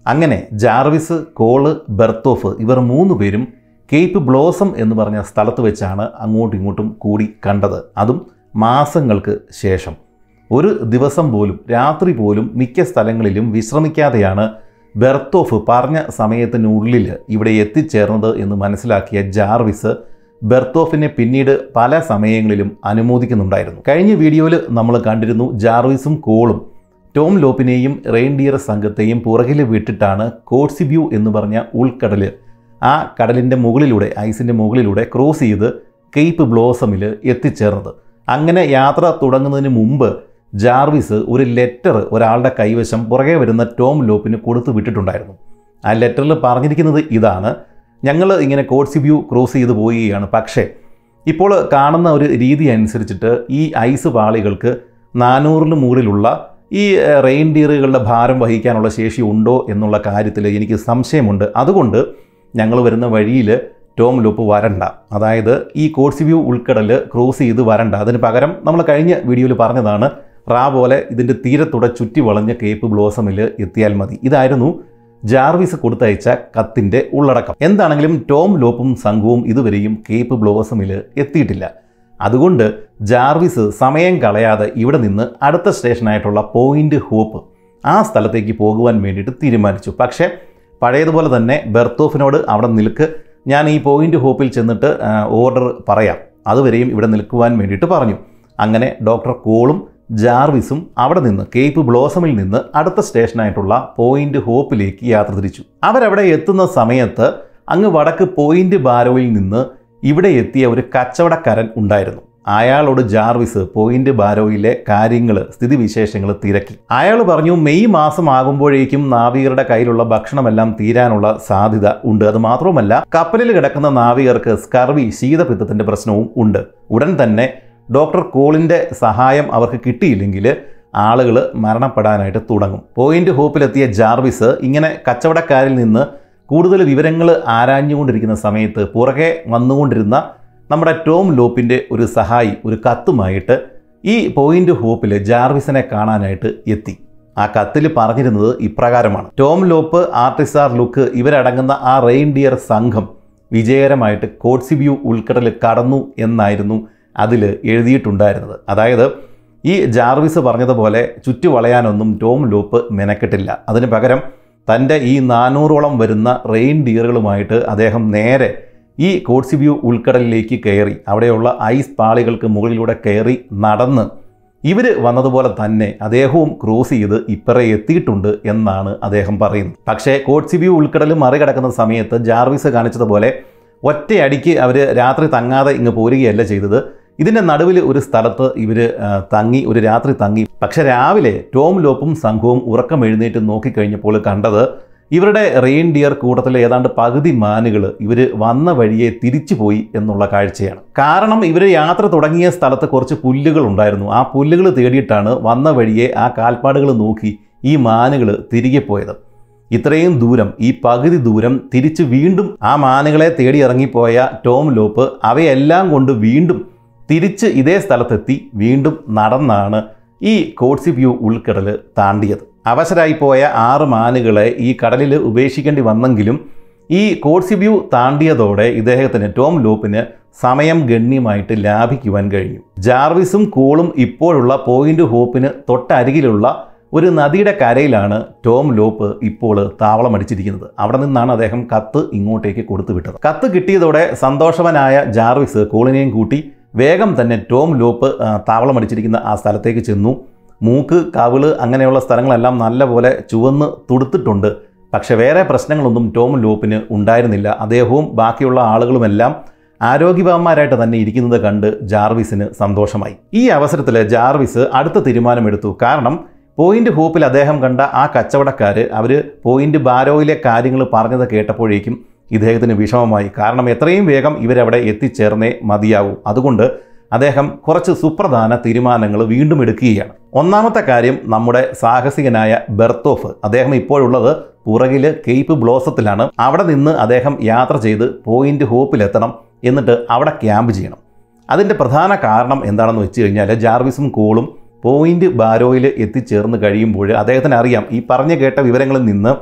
അങ്ങനെ Jarvis call ബെർത്തോഫ് ഇവർ മൂന്ന് പേരും കേപ്പ് ബ്ലോസം എന്ന് പറഞ്ഞ സ്ഥലത്ത് വെച്ചാണ് അങ്ങോട്ടും ഇങ്ങോട്ടും കൂടി കണ്ടത് അതും മാസങ്ങൾക്ക് ശേഷം ഒരു ദിവസം പോലും രാത്രി പോലും മിക്ക സ്ഥലങ്ങളിലും വിശ്രമിക്കാതെയാണ് ബെർത്തോഫ് പറഞ്ഞ സമയത്തിനുള്ളിൽ ഇവിടെ എത്തിച്ചേർന്നത് എന്ന് മനസ്സിലാക്കിയ ജാർവിസ് ബെർത്തോഫിനെ പിന്നീട് പല സമയങ്ങളിലും അനുമോദിക്കുന്നുണ്ടായിരുന്നു കഴിഞ്ഞ വീഡിയോയിൽ നമ്മൾ കണ്ടിരുന്നു ജാർവിസും കോളും ടോം ലോപ്പിനെയും റെയിൻഡിയർ സംഘത്തെയും പുറകിൽ വിട്ടിട്ടാണ് കോട്സിബ്യൂ എന്ന് പറഞ്ഞ ഉൾക്കടൽ ആ കടലിൻ്റെ മുകളിലൂടെ ഐസിൻ്റെ മുകളിലൂടെ ക്രോസ് ചെയ്ത് കേപ്പ് ബ്ലോസമിൽ എത്തിച്ചേർന്നത് അങ്ങനെ യാത്ര തുടങ്ങുന്നതിന് മുമ്പ് ജാർവിസ് ഒരു ലെറ്റർ ഒരാളുടെ കൈവശം പുറകെ വരുന്ന ടോം ലോപ്പിന് കൊടുത്തു വിട്ടിട്ടുണ്ടായിരുന്നു ആ ലെറ്ററിൽ പറഞ്ഞിരിക്കുന്നത് ഇതാണ് ഞങ്ങൾ ഇങ്ങനെ കോട്സിബ്യൂ ക്രോസ് ചെയ്ത് പോവുകയാണ് പക്ഷേ ഇപ്പോൾ കാണുന്ന ഒരു രീതി അനുസരിച്ചിട്ട് ഈ ഐസ് പാളികൾക്ക് നാനൂറിന് മുകളിലുള്ള ഈ റെയിൻഡിയറുകളുടെ ഭാരം വഹിക്കാനുള്ള ശേഷി ഉണ്ടോ എന്നുള്ള കാര്യത്തിൽ എനിക്ക് സംശയമുണ്ട് അതുകൊണ്ട് ഞങ്ങൾ വരുന്ന വഴിയിൽ ടോം ലോപ്പ് വരണ്ട അതായത് ഈ കോട്സിബ്യൂ ഉൾക്കടൽ ക്രോസ് ചെയ്ത് വരണ്ട അതിന് പകരം നമ്മൾ കഴിഞ്ഞ വീഡിയോയിൽ പറഞ്ഞതാണ് റാ പോലെ ഇതിൻ്റെ തീരത്തൂടെ ചുറ്റി വളഞ്ഞ കേപ്പ് ബ്ലോസമിൽ എത്തിയാൽ മതി ഇതായിരുന്നു ജാർവിസ് കൊടുത്തയച്ച കത്തിൻ്റെ ഉള്ളടക്കം എന്താണെങ്കിലും ടോം ലോപ്പും സംഘവും ഇതുവരെയും കേപ്പ് ബ്ലോസമിൽ എത്തിയിട്ടില്ല അതുകൊണ്ട് ജാർവിസ് സമയം കളയാതെ ഇവിടെ നിന്ന് അടുത്ത സ്റ്റേഷനായിട്ടുള്ള പോയിന്റ് ഹോപ്പ് ആ സ്ഥലത്തേക്ക് പോകുവാൻ വേണ്ടിയിട്ട് തീരുമാനിച്ചു പക്ഷേ പഴയതുപോലെ തന്നെ ബെർത്തോഫിനോട് അവിടെ നിൽക്ക് ഞാൻ ഈ പോയിന്റ് ഹോപ്പിൽ ചെന്നിട്ട് ഓർഡർ പറയാം അതുവരെയും ഇവിടെ നിൽക്കുവാൻ വേണ്ടിയിട്ട് പറഞ്ഞു അങ്ങനെ ഡോക്ടർ കോളും ജാർവിസും അവിടെ നിന്ന് കേപ്പ് ബ്ലോസമിൽ നിന്ന് അടുത്ത സ്റ്റേഷനായിട്ടുള്ള പോയിന്റ് ഹോപ്പിലേക്ക് യാത്ര തിരിച്ചു അവരവിടെ എത്തുന്ന സമയത്ത് അങ്ങ് വടക്ക് പോയിന്റ് ബാരോയിൽ നിന്ന് ഇവിടെ എത്തിയ ഒരു കച്ചവടക്കാരൻ ഉണ്ടായിരുന്നു അയാളോട് ജാർവിസ് പോയിന്റ് ബാരോയിലെ കാര്യങ്ങൾ സ്ഥിതിവിശേഷങ്ങൾ തിരക്കി അയാൾ പറഞ്ഞു മെയ് മാസം ആകുമ്പോഴേക്കും നാവികരുടെ കയ്യിലുള്ള ഭക്ഷണമെല്ലാം തീരാനുള്ള സാധ്യത ഉണ്ട് അത് മാത്രവുമല്ല കപ്പലിൽ കിടക്കുന്ന നാവികർക്ക് സ്കർവി ശീതപിത്തത്തിന്റെ പ്രശ്നവും ഉണ്ട് ഉടൻ തന്നെ ഡോക്ടർ കോളിൻ്റെ സഹായം അവർക്ക് കിട്ടിയില്ലെങ്കിൽ ആളുകൾ മരണപ്പെടാനായിട്ട് തുടങ്ങും പോയിന്റ് ഹോപ്പിലെത്തിയ ജാർവിസ് ഇങ്ങനെ കച്ചവടക്കാരിൽ നിന്ന് കൂടുതൽ വിവരങ്ങൾ ആരാഞ്ഞുകൊണ്ടിരിക്കുന്ന സമയത്ത് പുറകെ വന്നുകൊണ്ടിരുന്ന നമ്മുടെ ടോം ലോപ്പിൻ്റെ ഒരു സഹായി ഒരു കത്തുമായിട്ട് ഈ പോയിന്റ് ഹോപ്പിൽ ജാർവിസിനെ കാണാനായിട്ട് എത്തി ആ കത്തിൽ പറഞ്ഞിരുന്നത് ഇപ്രകാരമാണ് ടോം ലോപ്പ് ആർട്ടിസാർ ലുക്ക് ഇവരടങ്ങുന്ന ആ റെയിൻഡിയർ സംഘം വിജയകരമായിട്ട് കോട്സിബ്യൂ ഉൾക്കടൽ കടന്നു എന്നായിരുന്നു അതിൽ എഴുതിയിട്ടുണ്ടായിരുന്നത് അതായത് ഈ ജാർവിസ് പറഞ്ഞതുപോലെ ചുറ്റുവളയാനൊന്നും ടോം ലോപ്പ് മെനക്കെട്ടില്ല അതിന് പകരം തൻ്റെ ഈ നാനൂറോളം വരുന്ന റെയിൻ ഡിയറുകളുമായിട്ട് അദ്ദേഹം നേരെ ഈ കോട്സിബ്യൂ ഉൾക്കടലിലേക്ക് കയറി അവിടെയുള്ള ഐസ് പാളികൾക്ക് മുകളിലൂടെ കയറി നടന്ന് ഇവർ വന്നതുപോലെ തന്നെ അദ്ദേഹവും ക്രോസ് ചെയ്ത് ഇപ്പറെ എത്തിയിട്ടുണ്ട് എന്നാണ് അദ്ദേഹം പറയുന്നത് പക്ഷേ കോട്സിബ്യൂ ഉൾക്കടൽ മറികടക്കുന്ന സമയത്ത് ജാർവിസ് കാണിച്ചതുപോലെ ഒറ്റയടിക്ക് അവർ രാത്രി തങ്ങാതെ ഇങ്ങ് പോരുകയല്ല ചെയ്തത് ഇതിൻ്റെ നടുവിൽ ഒരു സ്ഥലത്ത് ഇവർ തങ്ങി ഒരു രാത്രി തങ്ങി പക്ഷെ രാവിലെ ടോം ലോപ്പും സംഘവും ഉറക്കം എഴുന്നേറ്റ് നോക്കിക്കഴിഞ്ഞപ്പോൾ കണ്ടത് ഇവരുടെ റെയിൻഡിയർ കൂട്ടത്തിലെ ഏതാണ്ട് പകുതി മാനുകൾ ഇവർ വന്ന വഴിയെ തിരിച്ചു പോയി എന്നുള്ള കാഴ്ചയാണ് കാരണം ഇവർ യാത്ര തുടങ്ങിയ സ്ഥലത്ത് കുറച്ച് പുല്ലുകൾ ഉണ്ടായിരുന്നു ആ പുല്ലുകൾ തേടിയിട്ടാണ് വന്ന വഴിയെ ആ കാൽപ്പാടുകൾ നോക്കി ഈ മാനുകൾ തിരികെ പോയത് ഇത്രയും ദൂരം ഈ പകുതി ദൂരം തിരിച്ച് വീണ്ടും ആ മാനുകളെ തേടി ഇറങ്ങിപ്പോയ ടോം ലോപ്പ് അവയെല്ലാം കൊണ്ട് വീണ്ടും തിരിച്ച് ഇതേ സ്ഥലത്തെത്തി വീണ്ടും നടന്നാണ് ഈ കോട്സിബ്യൂ ഉൾക്കടൽ താണ്ടിയത് അവശരായി പോയ ആറ് മാനുകളെ ഈ കടലിൽ ഉപേക്ഷിക്കേണ്ടി വന്നെങ്കിലും ഈ കോട്സിബ്യൂ താണ്ടിയതോടെ ഇദ്ദേഹത്തിന് ടോം ലോപ്പിന് സമയം ഗണ്യമായിട്ട് ലാഭിക്കുവാൻ കഴിഞ്ഞു ജാർവിസും കോളും ഇപ്പോഴുള്ള പോയിന്റ് ഹോപ്പിന് തൊട്ടരികിലുള്ള ഒരു നദിയുടെ കരയിലാണ് ടോം ലോപ്പ് ഇപ്പോൾ താവളമടിച്ചിരിക്കുന്നത് അവിടെ നിന്നാണ് അദ്ദേഹം കത്ത് ഇങ്ങോട്ടേക്ക് കൊടുത്തു വിട്ടത് കത്ത് കിട്ടിയതോടെ സന്തോഷവനായ ജാർവിസ് കോളിനെയും കൂട്ടി വേഗം തന്നെ ടോം ലോപ്പ് ആ, താവളമടിച്ചിരിക്കുന്ന ആ സ്ഥലത്തേക്ക് ചെന്നു മൂക്ക് കവിള് അങ്ങനെയുള്ള സ്ഥലങ്ങളെല്ലാം നല്ലപോലെ ചുവന്ന് തുടുത്തിട്ടുണ്ട് പക്ഷെ വേറെ പ്രശ്നങ്ങളൊന്നും ടോം ലോപ്പിന് ഉണ്ടായിരുന്നില്ല അദ്ദേഹവും ബാക്കിയുള്ള ആളുകളുമെല്ലാം ആരോഗ്യവാന്മാരായിട്ട് തന്നെ ഇരിക്കുന്നത് കണ്ട് ജാർവിസിന് സന്തോഷമായി ഈ അവസരത്തിൽ ജാർവിസ് അടുത്ത തീരുമാനമെടുത്തു കാരണം പോയിന്റ് ഹോപ്പിൽ അദ്ദേഹം കണ്ട ആ കച്ചവടക്കാർ അവർ പോയിന്റ് ബാരോയിലെ കാര്യങ്ങൾ പറഞ്ഞത് കേട്ടപ്പോഴേക്കും ഇദ്ദേഹത്തിന് വിഷമമായി കാരണം എത്രയും വേഗം ഇവരവിടെ എത്തിച്ചേർന്നേ മതിയാവൂ അതുകൊണ്ട് അദ്ദേഹം കുറച്ച് സുപ്രധാന തീരുമാനങ്ങൾ വീണ്ടും എടുക്കുകയാണ് ഒന്നാമത്തെ കാര്യം നമ്മുടെ സാഹസികനായ ബെർത്തോഫ് അദ്ദേഹം ഇപ്പോഴുള്ളത് പുറകിൽ കേപ്പ് ബ്ലോസത്തിലാണ് അവിടെ നിന്ന് അദ്ദേഹം യാത്ര ചെയ്ത് പോയിന്റ് ഹോപ്പിലെത്തണം എന്നിട്ട് അവിടെ ക്യാമ്പ് ചെയ്യണം അതിൻ്റെ പ്രധാന കാരണം എന്താണെന്ന് വെച്ച് കഴിഞ്ഞാൽ ജാർവിസും കോളും പോയിന്റ് ബാരോയിൽ എത്തിച്ചേർന്ന് കഴിയുമ്പോൾ അദ്ദേഹത്തിന് അറിയാം ഈ പറഞ്ഞു കേട്ട വിവരങ്ങളിൽ നിന്ന്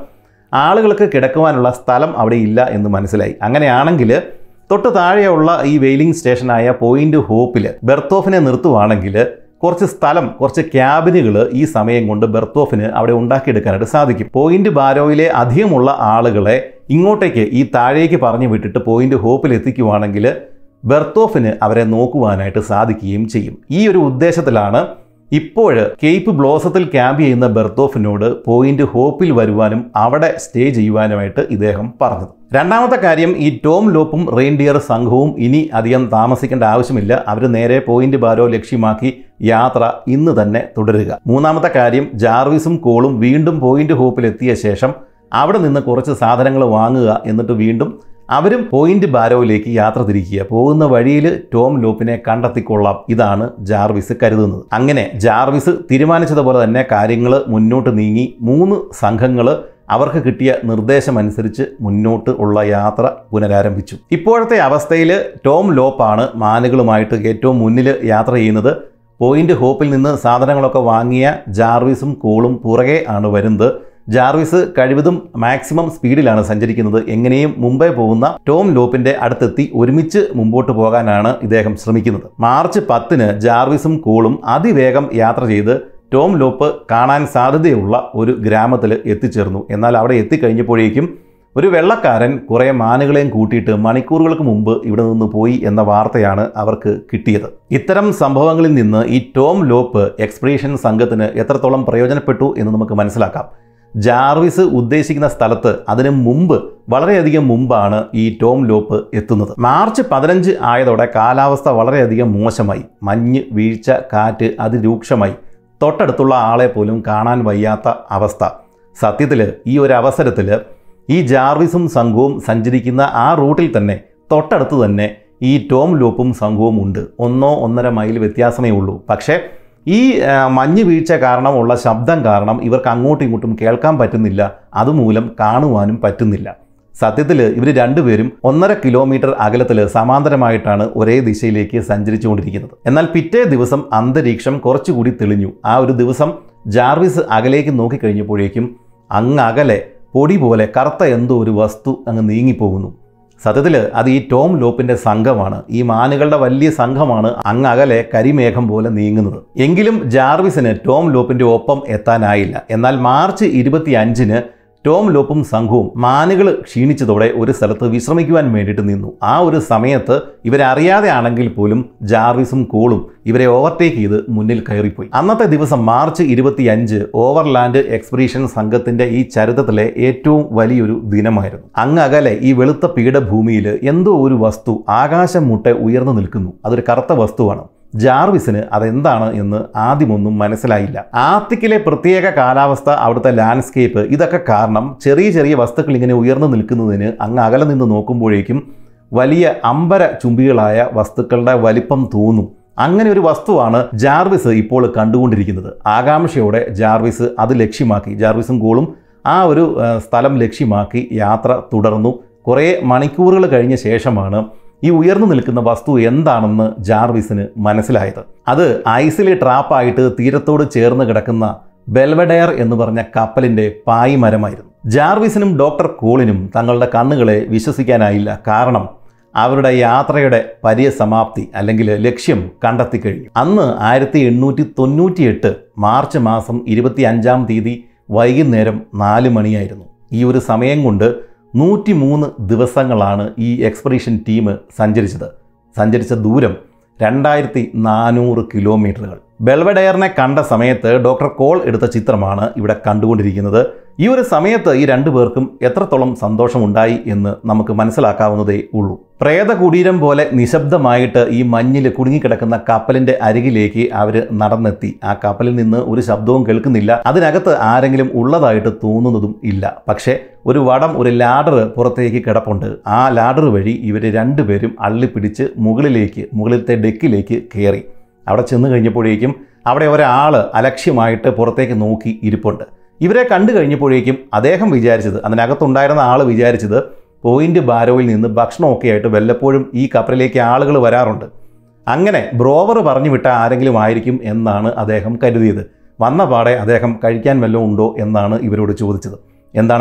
ആളുകൾക്ക് കിടക്കുവാനുള്ള സ്ഥലം അവിടെ ഇല്ല എന്ന് മനസ്സിലായി അങ്ങനെയാണെങ്കിൽ തൊട്ട് താഴെയുള്ള ഈ വെയിലിംഗ് സ്റ്റേഷനായ പോയിന്റ് ഹോപ്പിൽ ബെർത്തോഫിനെ നിർത്തുവാണെങ്കിൽ കുറച്ച് സ്ഥലം കുറച്ച് ക്യാബിനുകൾ ഈ സമയം കൊണ്ട് ബെർത്തോഫിന് അവിടെ ഉണ്ടാക്കിയെടുക്കാനായിട്ട് സാധിക്കും പോയിന്റ് ബാരോയിലെ അധികമുള്ള ആളുകളെ ഇങ്ങോട്ടേക്ക് ഈ താഴേക്ക് പറഞ്ഞു വിട്ടിട്ട് പോയിന്റ് ഹോപ്പിൽ എത്തിക്കുവാണെങ്കിൽ ബെർത്തോഫിന് അവരെ നോക്കുവാനായിട്ട് സാധിക്കുകയും ചെയ്യും ഈ ഒരു ഉദ്ദേശത്തിലാണ് ഇപ്പോൾ കേപ്പ് ബ്ലോസത്തിൽ ക്യാമ്പ് ചെയ്യുന്ന ബെർത്തോഫിനോട് പോയിന്റ് ഹോപ്പിൽ വരുവാനും അവിടെ സ്റ്റേ ചെയ്യുവാനുമായിട്ട് ഇദ്ദേഹം പറഞ്ഞത് രണ്ടാമത്തെ കാര്യം ഈ ടോം ലോപ്പും റെയിൻഡിയർ സംഘവും ഇനി അധികം താമസിക്കേണ്ട ആവശ്യമില്ല അവർ നേരെ പോയിന്റ് ബാരോ ലക്ഷ്യമാക്കി യാത്ര ഇന്ന് തന്നെ തുടരുക മൂന്നാമത്തെ കാര്യം ജാർവിസും കോളും വീണ്ടും പോയിന്റ് ഹോപ്പിൽ എത്തിയ ശേഷം അവിടെ നിന്ന് കുറച്ച് സാധനങ്ങൾ വാങ്ങുക എന്നിട്ട് വീണ്ടും അവരും പോയിന്റ് ബാരോയിലേക്ക് യാത്ര തിരിക്കുക പോകുന്ന വഴിയിൽ ടോം ലോപ്പിനെ കണ്ടെത്തിക്കൊള്ളാം ഇതാണ് ജാർവിസ് കരുതുന്നത് അങ്ങനെ ജാർവിസ് തീരുമാനിച്ചതുപോലെ തന്നെ കാര്യങ്ങൾ മുന്നോട്ട് നീങ്ങി മൂന്ന് സംഘങ്ങൾ അവർക്ക് കിട്ടിയ നിർദ്ദേശമനുസരിച്ച് മുന്നോട്ട് ഉള്ള യാത്ര പുനരാരംഭിച്ചു ഇപ്പോഴത്തെ അവസ്ഥയിൽ ടോം ലോപ്പാണ് മാനുകളുമായിട്ട് ഏറ്റവും മുന്നിൽ യാത്ര ചെയ്യുന്നത് പോയിന്റ് ഹോപ്പിൽ നിന്ന് സാധനങ്ങളൊക്കെ വാങ്ങിയ ജാർവിസും കോളും പുറകെ ആണ് വരുന്നത് ജാർവിസ് കഴിവതും മാക്സിമം സ്പീഡിലാണ് സഞ്ചരിക്കുന്നത് എങ്ങനെയും മുംബൈ പോകുന്ന ടോം ലോപ്പിന്റെ അടുത്തെത്തി ഒരുമിച്ച് മുമ്പോട്ട് പോകാനാണ് ഇദ്ദേഹം ശ്രമിക്കുന്നത് മാർച്ച് പത്തിന് ജാർവിസും കോളും അതിവേഗം യാത്ര ചെയ്ത് ടോം ലോപ്പ് കാണാൻ സാധ്യതയുള്ള ഒരു ഗ്രാമത്തിൽ എത്തിച്ചേർന്നു എന്നാൽ അവിടെ എത്തിക്കഴിഞ്ഞപ്പോഴേക്കും ഒരു വെള്ളക്കാരൻ കുറേ മാനുകളെയും കൂട്ടിയിട്ട് മണിക്കൂറുകൾക്ക് മുമ്പ് ഇവിടെ നിന്ന് പോയി എന്ന വാർത്തയാണ് അവർക്ക് കിട്ടിയത് ഇത്തരം സംഭവങ്ങളിൽ നിന്ന് ഈ ടോം ലോപ്പ് എക്സ്പീഡിഷൻ സംഘത്തിന് എത്രത്തോളം പ്രയോജനപ്പെട്ടു എന്ന് നമുക്ക് മനസ്സിലാക്കാം ജാർവിസ് ഉദ്ദേശിക്കുന്ന സ്ഥലത്ത് അതിന് മുമ്പ് വളരെയധികം മുമ്പാണ് ഈ ടോം ലോപ്പ് എത്തുന്നത് മാർച്ച് പതിനഞ്ച് ആയതോടെ കാലാവസ്ഥ വളരെയധികം മോശമായി മഞ്ഞ് വീഴ്ച കാറ്റ് അതിരൂക്ഷമായി തൊട്ടടുത്തുള്ള ആളെ പോലും കാണാൻ വയ്യാത്ത അവസ്ഥ സത്യത്തിൽ ഈ ഒരു അവസരത്തിൽ ഈ ജാർവിസും സംഘവും സഞ്ചരിക്കുന്ന ആ റൂട്ടിൽ തന്നെ തൊട്ടടുത്ത് തന്നെ ഈ ടോം ലോപ്പും സംഘവും ഉണ്ട് ഒന്നോ ഒന്നര മൈൽ വ്യത്യാസമേ ഉള്ളൂ പക്ഷേ ഈ ആ, മഞ്ഞ് വീഴ്ച കാരണമുള്ള ശബ്ദം കാരണം ഇവർക്ക് അങ്ങോട്ടും ഇങ്ങോട്ടും കേൾക്കാൻ പറ്റുന്നില്ല അതുമൂലം കാണുവാനും പറ്റുന്നില്ല സത്യത്തിൽ ഇവർ രണ്ടുപേരും ഒന്നര കിലോമീറ്റർ അകലത്തിൽ സമാന്തരമായിട്ടാണ് ഒരേ ദിശയിലേക്ക് സഞ്ചരിച്ചുകൊണ്ടിരിക്കുന്നത് എന്നാൽ പിറ്റേ ദിവസം അന്തരീക്ഷം കുറച്ചുകൂടി തെളിഞ്ഞു ആ ഒരു ദിവസം ജാർവിസ് അകലേക്ക് നോക്കിക്കഴിഞ്ഞപ്പോഴേക്കും അങ്ങ് അകലെ പൊടി പോലെ കറുത്ത എന്തോ ഒരു വസ്തു അങ്ങ് നീങ്ങിപ്പോകുന്നു സത്യത്തിൽ അത് ഈ ടോം ലോപ്പിന്റെ സംഘമാണ് ഈ മാനുകളുടെ വലിയ സംഘമാണ് അങ്ങ് അകലെ കരിമേഘം പോലെ നീങ്ങുന്നത് എങ്കിലും ജാർവിസിന് ടോം ലോപ്പിന്റെ ഒപ്പം എത്താനായില്ല എന്നാൽ മാർച്ച് ഇരുപത്തി അഞ്ചിന് ടോം ലോപ്പും സംഘവും മാനുകൾ ക്ഷീണിച്ചതോടെ ഒരു സ്ഥലത്ത് വിശ്രമിക്കുവാൻ വേണ്ടിയിട്ട് നിന്നു ആ ഒരു സമയത്ത് ഇവരറിയാതെ ആണെങ്കിൽ പോലും ജാർവിസും കോളും ഇവരെ ഓവർടേക്ക് ചെയ്ത് മുന്നിൽ കയറിപ്പോയി അന്നത്തെ ദിവസം മാർച്ച് ഇരുപത്തി അഞ്ച് ഓവർലാൻഡ് എക്സ്പെഡീഷൻ സംഘത്തിന്റെ ഈ ചരിത്രത്തിലെ ഏറ്റവും വലിയൊരു ദിനമായിരുന്നു അങ്ങ് അകലെ ഈ വെളുത്ത പീഠഭൂമിയിൽ എന്തോ ഒരു വസ്തു ആകാശം മുട്ടെ ഉയർന്നു നിൽക്കുന്നു അതൊരു കറുത്ത വസ്തുവാണ് ജാർവിസിന് അതെന്താണ് എന്ന് ആദ്യമൊന്നും മനസ്സിലായില്ല ആർട്ടിക്കിലെ പ്രത്യേക കാലാവസ്ഥ അവിടുത്തെ ലാൻഡ്സ്കേപ്പ് ഇതൊക്കെ കാരണം ചെറിയ ചെറിയ വസ്തുക്കൾ ഇങ്ങനെ ഉയർന്നു നിൽക്കുന്നതിന് അങ്ങ് അകലെ നിന്ന് നോക്കുമ്പോഴേക്കും വലിയ അമ്പര ചുംബികളായ വസ്തുക്കളുടെ വലിപ്പം തോന്നും അങ്ങനെ ഒരു വസ്തുവാണ് ജാർവിസ് ഇപ്പോൾ കണ്ടുകൊണ്ടിരിക്കുന്നത് ആകാംക്ഷയോടെ ജാർവിസ് അത് ലക്ഷ്യമാക്കി ജാർവിസും കോളും ആ ഒരു ആ, സ്ഥലം ലക്ഷ്യമാക്കി യാത്ര തുടർന്നു കുറേ മണിക്കൂറുകൾ കഴിഞ്ഞ ശേഷമാണ് ഈ ഉയർന്നു നിൽക്കുന്ന വസ്തു എന്താണെന്ന് ജാർവിസിന് മനസ്സിലായത് അത് ഐസിൽ ട്രാപ്പായിട്ട് തീരത്തോട് ചേർന്ന് കിടക്കുന്ന ബെൽവഡയർ എന്ന് പറഞ്ഞ കപ്പലിൻ്റെ പായ്മരമായിരുന്നു ജാർവിസിനും ഡോക്ടർ കോളിനും തങ്ങളുടെ കണ്ണുകളെ വിശ്വസിക്കാനായില്ല കാരണം അവരുടെ യാത്രയുടെ പര്യസമാപ്തി അല്ലെങ്കിൽ ലക്ഷ്യം കണ്ടെത്തിക്കഴിഞ്ഞു അന്ന് ആയിരത്തി എണ്ണൂറ്റി തൊണ്ണൂറ്റിയെട്ട് മാർച്ച് മാസം ഇരുപത്തി അഞ്ചാം തീയതി വൈകുന്നേരം നാല് മണിയായിരുന്നു ഈ ഒരു സമയം കൊണ്ട് നൂറ്റി മൂന്ന് ദിവസങ്ങളാണ് ഈ എക്സ്പെഡീഷൻ ടീം സഞ്ചരിച്ചത് സഞ്ചരിച്ച ദൂരം രണ്ടായിരത്തി നാനൂറ് കിലോമീറ്ററുകൾ ബെൽവഡയറിനെ കണ്ട സമയത്ത് ഡോക്ടർ കോൾ എടുത്ത ചിത്രമാണ് ഇവിടെ കണ്ടുകൊണ്ടിരിക്കുന്നത് ഈ ഒരു സമയത്ത് ഈ രണ്ടു പേർക്കും എത്രത്തോളം സന്തോഷമുണ്ടായി എന്ന് നമുക്ക് മനസ്സിലാക്കാവുന്നതേ ഉള്ളൂ പ്രേത കുടീരം പോലെ നിശബ്ദമായിട്ട് ഈ മഞ്ഞിൽ കുടുങ്ങിക്കിടക്കുന്ന കപ്പലിന്റെ അരികിലേക്ക് അവർ നടന്നെത്തി ആ കപ്പലിൽ നിന്ന് ഒരു ശബ്ദവും കേൾക്കുന്നില്ല അതിനകത്ത് ആരെങ്കിലും ഉള്ളതായിട്ട് തോന്നുന്നതും ഇല്ല പക്ഷേ ഒരു വടം ഒരു ലാഡർ പുറത്തേക്ക് കിടപ്പുണ്ട് ആ ലാഡർ വഴി ഇവർ രണ്ടുപേരും അള്ളിപ്പിടിച്ച് മുകളിലേക്ക് മുകളിലത്തെ ഡെക്കിലേക്ക് കയറി അവിടെ ചെന്ന് കഴിഞ്ഞപ്പോഴേക്കും അവിടെ ഒരാൾ അലക്ഷ്യമായിട്ട് പുറത്തേക്ക് നോക്കി ഇരിപ്പുണ്ട് ഇവരെ കണ്ടു കഴിഞ്ഞപ്പോഴേക്കും അദ്ദേഹം വിചാരിച്ചത് അതിനകത്തുണ്ടായിരുന്ന ആൾ വിചാരിച്ചത് പോയിന്റ് ബാരോയിൽ നിന്ന് ഭക്ഷണമൊക്കെ ആയിട്ട് വല്ലപ്പോഴും ഈ കപ്പലിലേക്ക് ആളുകൾ വരാറുണ്ട് അങ്ങനെ ബ്രോവർ പറഞ്ഞു വിട്ട ആരെങ്കിലും ആയിരിക്കും എന്നാണ് അദ്ദേഹം കരുതിയത് വന്ന പാടെ അദ്ദേഹം കഴിക്കാൻ വല്ലതും ഉണ്ടോ എന്നാണ് ഇവരോട് ചോദിച്ചത് എന്താണേലും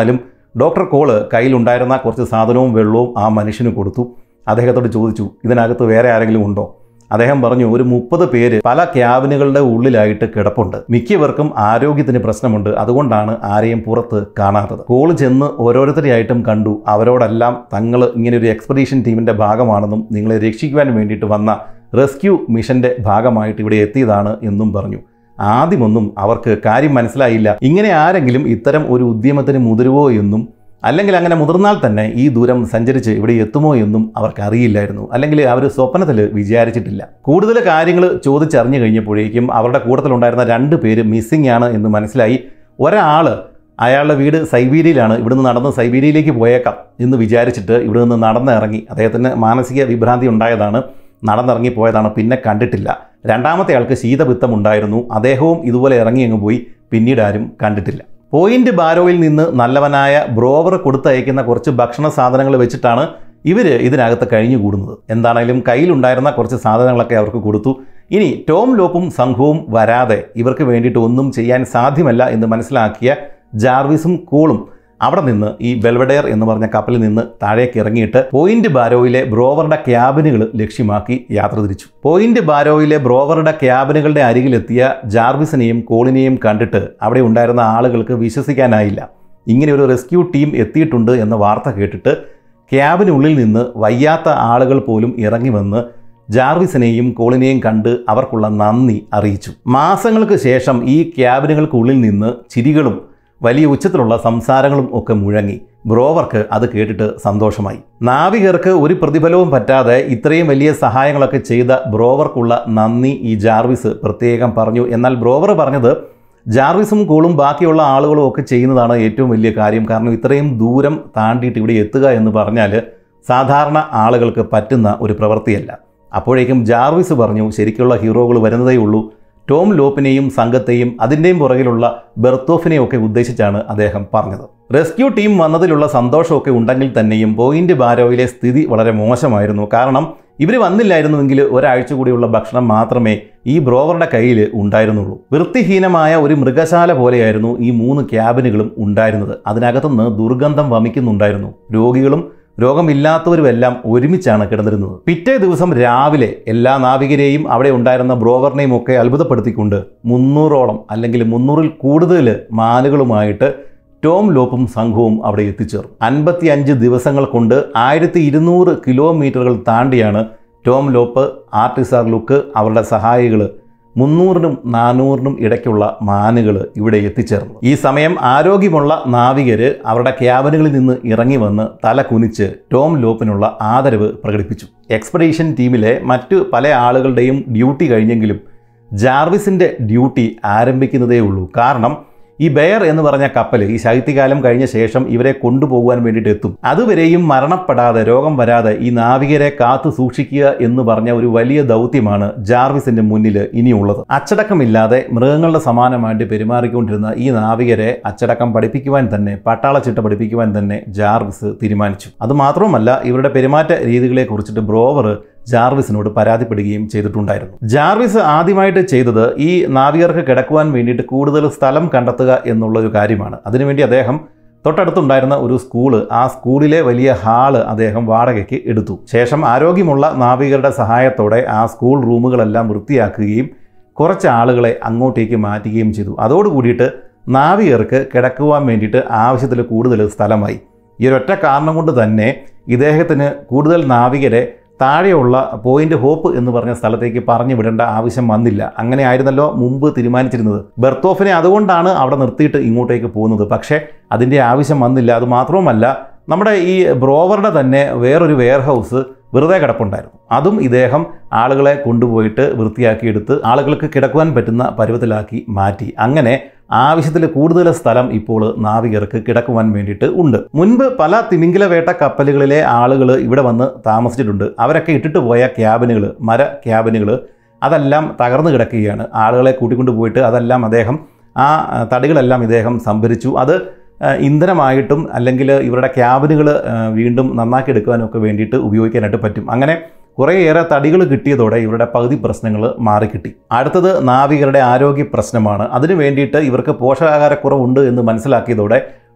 ഡോക്ടർ കോള് കയ്യിലുണ്ടായിരുന്ന കുറച്ച് സാധനവും വെള്ളവും ആ മനുഷ്യന് കൊടുത്തു അദ്ദേഹത്തോട് ചോദിച്ചു ഇതിനകത്ത് വേറെ ആരെങ്കിലും ഉണ്ടോ അദ്ദേഹം പറഞ്ഞു ഒരു മുപ്പത് പേര് പല ക്യാബിനുകളുടെ ഉള്ളിലായിട്ട് കിടപ്പുണ്ട് മിക്കവർക്കും ആരോഗ്യത്തിന് പ്രശ്നമുണ്ട് അതുകൊണ്ടാണ് ആരെയും പുറത്ത് കാണാത്തത് കോള് ചെന്ന് ഓരോരുത്തരെയായിട്ടും കണ്ടു അവരോടെല്ലാം തങ്ങൾ ഇങ്ങനെ ഒരു എക്സ്പെഡീഷൻ ടീമിന്റെ ഭാഗമാണെന്നും നിങ്ങളെ രക്ഷിക്കുവാൻ വേണ്ടിയിട്ട് വന്ന റെസ്ക്യൂ മിഷന്റെ ഭാഗമായിട്ട് ഇവിടെ എത്തിയതാണ് എന്നും പറഞ്ഞു ആദ്യമൊന്നും അവർക്ക് കാര്യം മനസ്സിലായില്ല ഇങ്ങനെ ആരെങ്കിലും ഇത്തരം ഒരു ഉദ്യമത്തിന് മുതിരുവോ എന്നും അല്ലെങ്കിൽ അങ്ങനെ മുതിർന്നാൽ തന്നെ ഈ ദൂരം സഞ്ചരിച്ച് ഇവിടെ എത്തുമോ എന്നും അവർക്ക് അറിയില്ലായിരുന്നു അല്ലെങ്കിൽ അവർ സ്വപ്നത്തിൽ വിചാരിച്ചിട്ടില്ല കൂടുതൽ കാര്യങ്ങൾ ചോദിച്ചറിഞ്ഞു കഴിഞ്ഞപ്പോഴേക്കും അവരുടെ കൂട്ടത്തിലുണ്ടായിരുന്ന രണ്ട് പേര് മിസ്സിംഗ് ആണ് എന്ന് മനസ്സിലായി ഒരാൾ അയാളുടെ വീട് സൈബീരിയയിലാണ് ഇവിടുന്ന് നടന്ന് സൈബീരിയയിലേക്ക് പോയേക്കാം എന്ന് വിചാരിച്ചിട്ട് ഇവിടെ നിന്ന് നടന്നിറങ്ങി അദ്ദേഹത്തിന് മാനസിക വിഭ്രാന്തി ഉണ്ടായതാണ് നടന്നിറങ്ങി പോയതാണ് പിന്നെ കണ്ടിട്ടില്ല രണ്ടാമത്തെ ആൾക്ക് ശീതപിത്തം ഉണ്ടായിരുന്നു അദ്ദേഹവും ഇതുപോലെ ഇറങ്ങി അങ്ങ് പോയി പിന്നീട് ആരും കണ്ടിട്ടില്ല പോയിന്റ് ബാരോയിൽ നിന്ന് നല്ലവനായ ബ്രോവർ കൊടുത്തയക്കുന്ന കുറച്ച് ഭക്ഷണ സാധനങ്ങൾ വെച്ചിട്ടാണ് ഇവർ ഇതിനകത്ത് കഴിഞ്ഞുകൂടുന്നത് എന്താണെങ്കിലും കയ്യിലുണ്ടായിരുന്ന കുറച്ച് സാധനങ്ങളൊക്കെ അവർക്ക് കൊടുത്തു ഇനി ടോം ലോപ്പും സംഘവും വരാതെ ഇവർക്ക് വേണ്ടിയിട്ട് ഒന്നും ചെയ്യാൻ സാധ്യമല്ല എന്ന് മനസ്സിലാക്കിയ ജാർവിസും കൂളും അവിടെ നിന്ന് ഈ ബെൽവഡെയർ എന്ന് പറഞ്ഞ കപ്പലിൽ നിന്ന് താഴേക്ക് ഇറങ്ങിയിട്ട് പോയിന്റ് ബാരോയിലെ ബ്രോവറുടെ ക്യാബിനുകൾ ലക്ഷ്യമാക്കി യാത്ര തിരിച്ചു പോയിന്റ് ബാരോയിലെ ബ്രോവറുടെ ക്യാബിനുകളുടെ അരികിലെത്തിയ ജാർവിസിനെയും കോളിനെയും കണ്ടിട്ട് അവിടെ ഉണ്ടായിരുന്ന ആളുകൾക്ക് വിശ്വസിക്കാനായില്ല ഇങ്ങനെ ഒരു റെസ്ക്യൂ ടീം എത്തിയിട്ടുണ്ട് എന്ന വാർത്ത കേട്ടിട്ട് ക്യാബിനുള്ളിൽ നിന്ന് വയ്യാത്ത ആളുകൾ പോലും ഇറങ്ങി വന്ന് ജാർവിസിനെയും കോളിനെയും കണ്ട് അവർക്കുള്ള നന്ദി അറിയിച്ചു മാസങ്ങൾക്ക് ശേഷം ഈ ക്യാബിനുകൾക്കുള്ളിൽ നിന്ന് ചിരികളും വലിയ ഉച്ചത്തിലുള്ള സംസാരങ്ങളും ഒക്കെ മുഴങ്ങി ബ്രോവർക്ക് അത് കേട്ടിട്ട് സന്തോഷമായി നാവികർക്ക് ഒരു പ്രതിഫലവും പറ്റാതെ ഇത്രയും വലിയ സഹായങ്ങളൊക്കെ ചെയ്ത ബ്രോവർക്കുള്ള നന്ദി ഈ ജാർവിസ് പ്രത്യേകം പറഞ്ഞു എന്നാൽ ബ്രോവർ പറഞ്ഞത് ജാർവിസും കോളും ബാക്കിയുള്ള ആളുകളും ഒക്കെ ചെയ്യുന്നതാണ് ഏറ്റവും വലിയ കാര്യം കാരണം ഇത്രയും ദൂരം താണ്ടിയിട്ട് ഇവിടെ എത്തുക എന്ന് പറഞ്ഞാൽ സാധാരണ ആളുകൾക്ക് പറ്റുന്ന ഒരു പ്രവൃത്തിയല്ല അപ്പോഴേക്കും ജാർവിസ് പറഞ്ഞു ശരിക്കുള്ള ഹീറോകൾ വരുന്നതേ ഉള്ളൂ ടോം ലോപ്പിനെയും സംഘത്തെയും അതിൻ്റെയും പുറകിലുള്ള ബെർത്തോഫിനെയും ഒക്കെ ഉദ്ദേശിച്ചാണ് അദ്ദേഹം പറഞ്ഞത് റെസ്ക്യൂ ടീം വന്നതിലുള്ള സന്തോഷമൊക്കെ ഉണ്ടെങ്കിൽ തന്നെയും പോയിന്റ് ബാരോയിലെ സ്ഥിതി വളരെ മോശമായിരുന്നു കാരണം ഇവർ വന്നില്ലായിരുന്നുവെങ്കിൽ ഒരാഴ്ച കൂടിയുള്ള ഭക്ഷണം മാത്രമേ ഈ ബ്രോവറുടെ കയ്യിൽ ഉണ്ടായിരുന്നുള്ളൂ വൃത്തിഹീനമായ ഒരു മൃഗശാല പോലെയായിരുന്നു ഈ മൂന്ന് ക്യാബിനുകളും ഉണ്ടായിരുന്നത് അതിനകത്തുനിന്ന് ദുർഗന്ധം വമിക്കുന്നുണ്ടായിരുന്നു രോഗികളും രോഗമില്ലാത്തവരുമെല്ലാം ഒരുമിച്ചാണ് കിടന്നിരുന്നത് പിറ്റേ ദിവസം രാവിലെ എല്ലാ നാവികരെയും അവിടെ ഉണ്ടായിരുന്ന ബ്രോവറിനെയും ഒക്കെ അത്ഭുതപ്പെടുത്തിക്കൊണ്ട് മുന്നൂറോളം അല്ലെങ്കിൽ മുന്നൂറിൽ കൂടുതൽ മാനുകളുമായിട്ട് ടോം ലോപ്പും സംഘവും അവിടെ എത്തിച്ചേർന്നു അൻപത്തി അഞ്ച് ദിവസങ്ങൾ കൊണ്ട് ആയിരത്തി ഇരുന്നൂറ് കിലോമീറ്ററുകൾ താണ്ടിയാണ് ടോം ലോപ്പ് ആർട്ടിസാർ ലുക്ക് അവരുടെ സഹായികൾ മുന്നൂറിനും നാനൂറിനും ഇടയ്ക്കുള്ള മാനുകൾ ഇവിടെ എത്തിച്ചേർന്നു ഈ സമയം ആരോഗ്യമുള്ള നാവികര് അവരുടെ ക്യാബിനുകളിൽ നിന്ന് ഇറങ്ങി വന്ന് തല കുനിച്ച് ടോം ലോപ്പിനുള്ള ആദരവ് പ്രകടിപ്പിച്ചു എക്സ്പെഡീഷൻ ടീമിലെ മറ്റു പല ആളുകളുടെയും ഡ്യൂട്ടി കഴിഞ്ഞെങ്കിലും ജാർവിസിൻ്റെ ഡ്യൂട്ടി ആരംഭിക്കുന്നതേ ഉള്ളൂ കാരണം ഈ ബെയർ എന്ന് പറഞ്ഞ കപ്പൽ ഈ ശൈത്യകാലം കഴിഞ്ഞ ശേഷം ഇവരെ കൊണ്ടുപോകുവാൻ വേണ്ടിയിട്ട് എത്തും അതുവരെയും മരണപ്പെടാതെ രോഗം വരാതെ ഈ നാവികരെ കാത്തു സൂക്ഷിക്കുക എന്ന് പറഞ്ഞ ഒരു വലിയ ദൗത്യമാണ് ജാർവിസിന്റെ മുന്നിൽ ഇനിയുള്ളത് അച്ചടക്കമില്ലാതെ മൃഗങ്ങളുടെ സമാനമായിട്ട് പെരുമാറിക്കൊണ്ടിരുന്ന ഈ നാവികരെ അച്ചടക്കം പഠിപ്പിക്കുവാൻ തന്നെ പട്ടാളച്ചിട്ട പഠിപ്പിക്കുവാൻ തന്നെ ജാർവിസ് തീരുമാനിച്ചു അതുമാത്രവുമല്ല ഇവരുടെ പെരുമാറ്റ രീതികളെ കുറിച്ചിട്ട് ബ്രോവർ ജാർവിസിനോട് പരാതിപ്പെടുകയും ചെയ്തിട്ടുണ്ടായിരുന്നു ജാർവിസ് ആദ്യമായിട്ട് ചെയ്തത് ഈ നാവികർക്ക് കിടക്കുവാൻ വേണ്ടിയിട്ട് കൂടുതൽ സ്ഥലം കണ്ടെത്തുക എന്നുള്ള ഒരു കാര്യമാണ് അതിനുവേണ്ടി അദ്ദേഹം തൊട്ടടുത്തുണ്ടായിരുന്ന ഒരു സ്കൂള് ആ സ്കൂളിലെ വലിയ ഹാള് അദ്ദേഹം വാടകയ്ക്ക് എടുത്തു ശേഷം ആരോഗ്യമുള്ള നാവികരുടെ സഹായത്തോടെ ആ സ്കൂൾ റൂമുകളെല്ലാം വൃത്തിയാക്കുകയും കുറച്ച് ആളുകളെ അങ്ങോട്ടേക്ക് മാറ്റുകയും ചെയ്തു അതോടുകൂടിയിട്ട് നാവികർക്ക് കിടക്കുവാൻ വേണ്ടിയിട്ട് ആവശ്യത്തിൽ കൂടുതൽ സ്ഥലമായി ഈ ഒരൊറ്റ കാരണം കൊണ്ട് തന്നെ ഇദ്ദേഹത്തിന് കൂടുതൽ നാവികരെ താഴെയുള്ള പോയിന്റ് ഹോപ്പ് എന്ന് പറഞ്ഞ സ്ഥലത്തേക്ക് പറഞ്ഞു വിടേണ്ട ആവശ്യം വന്നില്ല അങ്ങനെ ആയിരുന്നല്ലോ മുമ്പ് തീരുമാനിച്ചിരുന്നത് ബെർത്തോഫിനെ അതുകൊണ്ടാണ് അവിടെ നിർത്തിയിട്ട് ഇങ്ങോട്ടേക്ക് പോകുന്നത് പക്ഷേ അതിൻ്റെ ആവശ്യം വന്നില്ല അത് മാത്രവുമല്ല നമ്മുടെ ഈ ബ്രോവറുടെ തന്നെ വേറൊരു വെയർ ഹൗസ് വെറുതെ കിടപ്പുണ്ടായിരുന്നു അതും ഇദ്ദേഹം ആളുകളെ കൊണ്ടുപോയിട്ട് വൃത്തിയാക്കിയെടുത്ത് ആളുകൾക്ക് കിടക്കുവാൻ പറ്റുന്ന പരുവത്തിലാക്കി മാറ്റി അങ്ങനെ ആവശ്യത്തിൽ കൂടുതൽ സ്ഥലം ഇപ്പോൾ നാവികർക്ക് കിടക്കുവാൻ വേണ്ടിയിട്ട് ഉണ്ട് മുൻപ് പല തിമിംഗില വേട്ട കപ്പലുകളിലെ ആളുകൾ ഇവിടെ വന്ന് താമസിച്ചിട്ടുണ്ട് അവരൊക്കെ ഇട്ടിട്ട് പോയ ക്യാബിനുകൾ മര ക്യാബിനുകൾ അതെല്ലാം തകർന്നു കിടക്കുകയാണ് ആളുകളെ കൂട്ടിക്കൊണ്ട് പോയിട്ട് അതെല്ലാം അദ്ദേഹം ആ തടികളെല്ലാം ഇദ്ദേഹം സംഭരിച്ചു അത് ആ, ഇന്ധനമായിട്ടും അല്ലെങ്കിൽ ഇവരുടെ ക്യാബിനുകൾ വീണ്ടും നന്നാക്കി എടുക്കാനൊക്കെ വേണ്ടിയിട്ട് ഉപയോഗിക്കാനായിട്ട് പറ്റും അങ്ങനെ കുറേയേറെ തടികൾ കിട്ടിയതോടെ ഇവരുടെ പകുതി പ്രശ്നങ്ങൾ മാറിക്കിട്ടി അടുത്തത് നാവികരുടെ ആരോഗ്യ പ്രശ്നമാണ് അതിനു വേണ്ടിയിട്ട് ഇവർക്ക് പോഷകാഹാരക്കുറവുണ്ട് എന്ന് മനസ്സിലാക്കിയതോടെ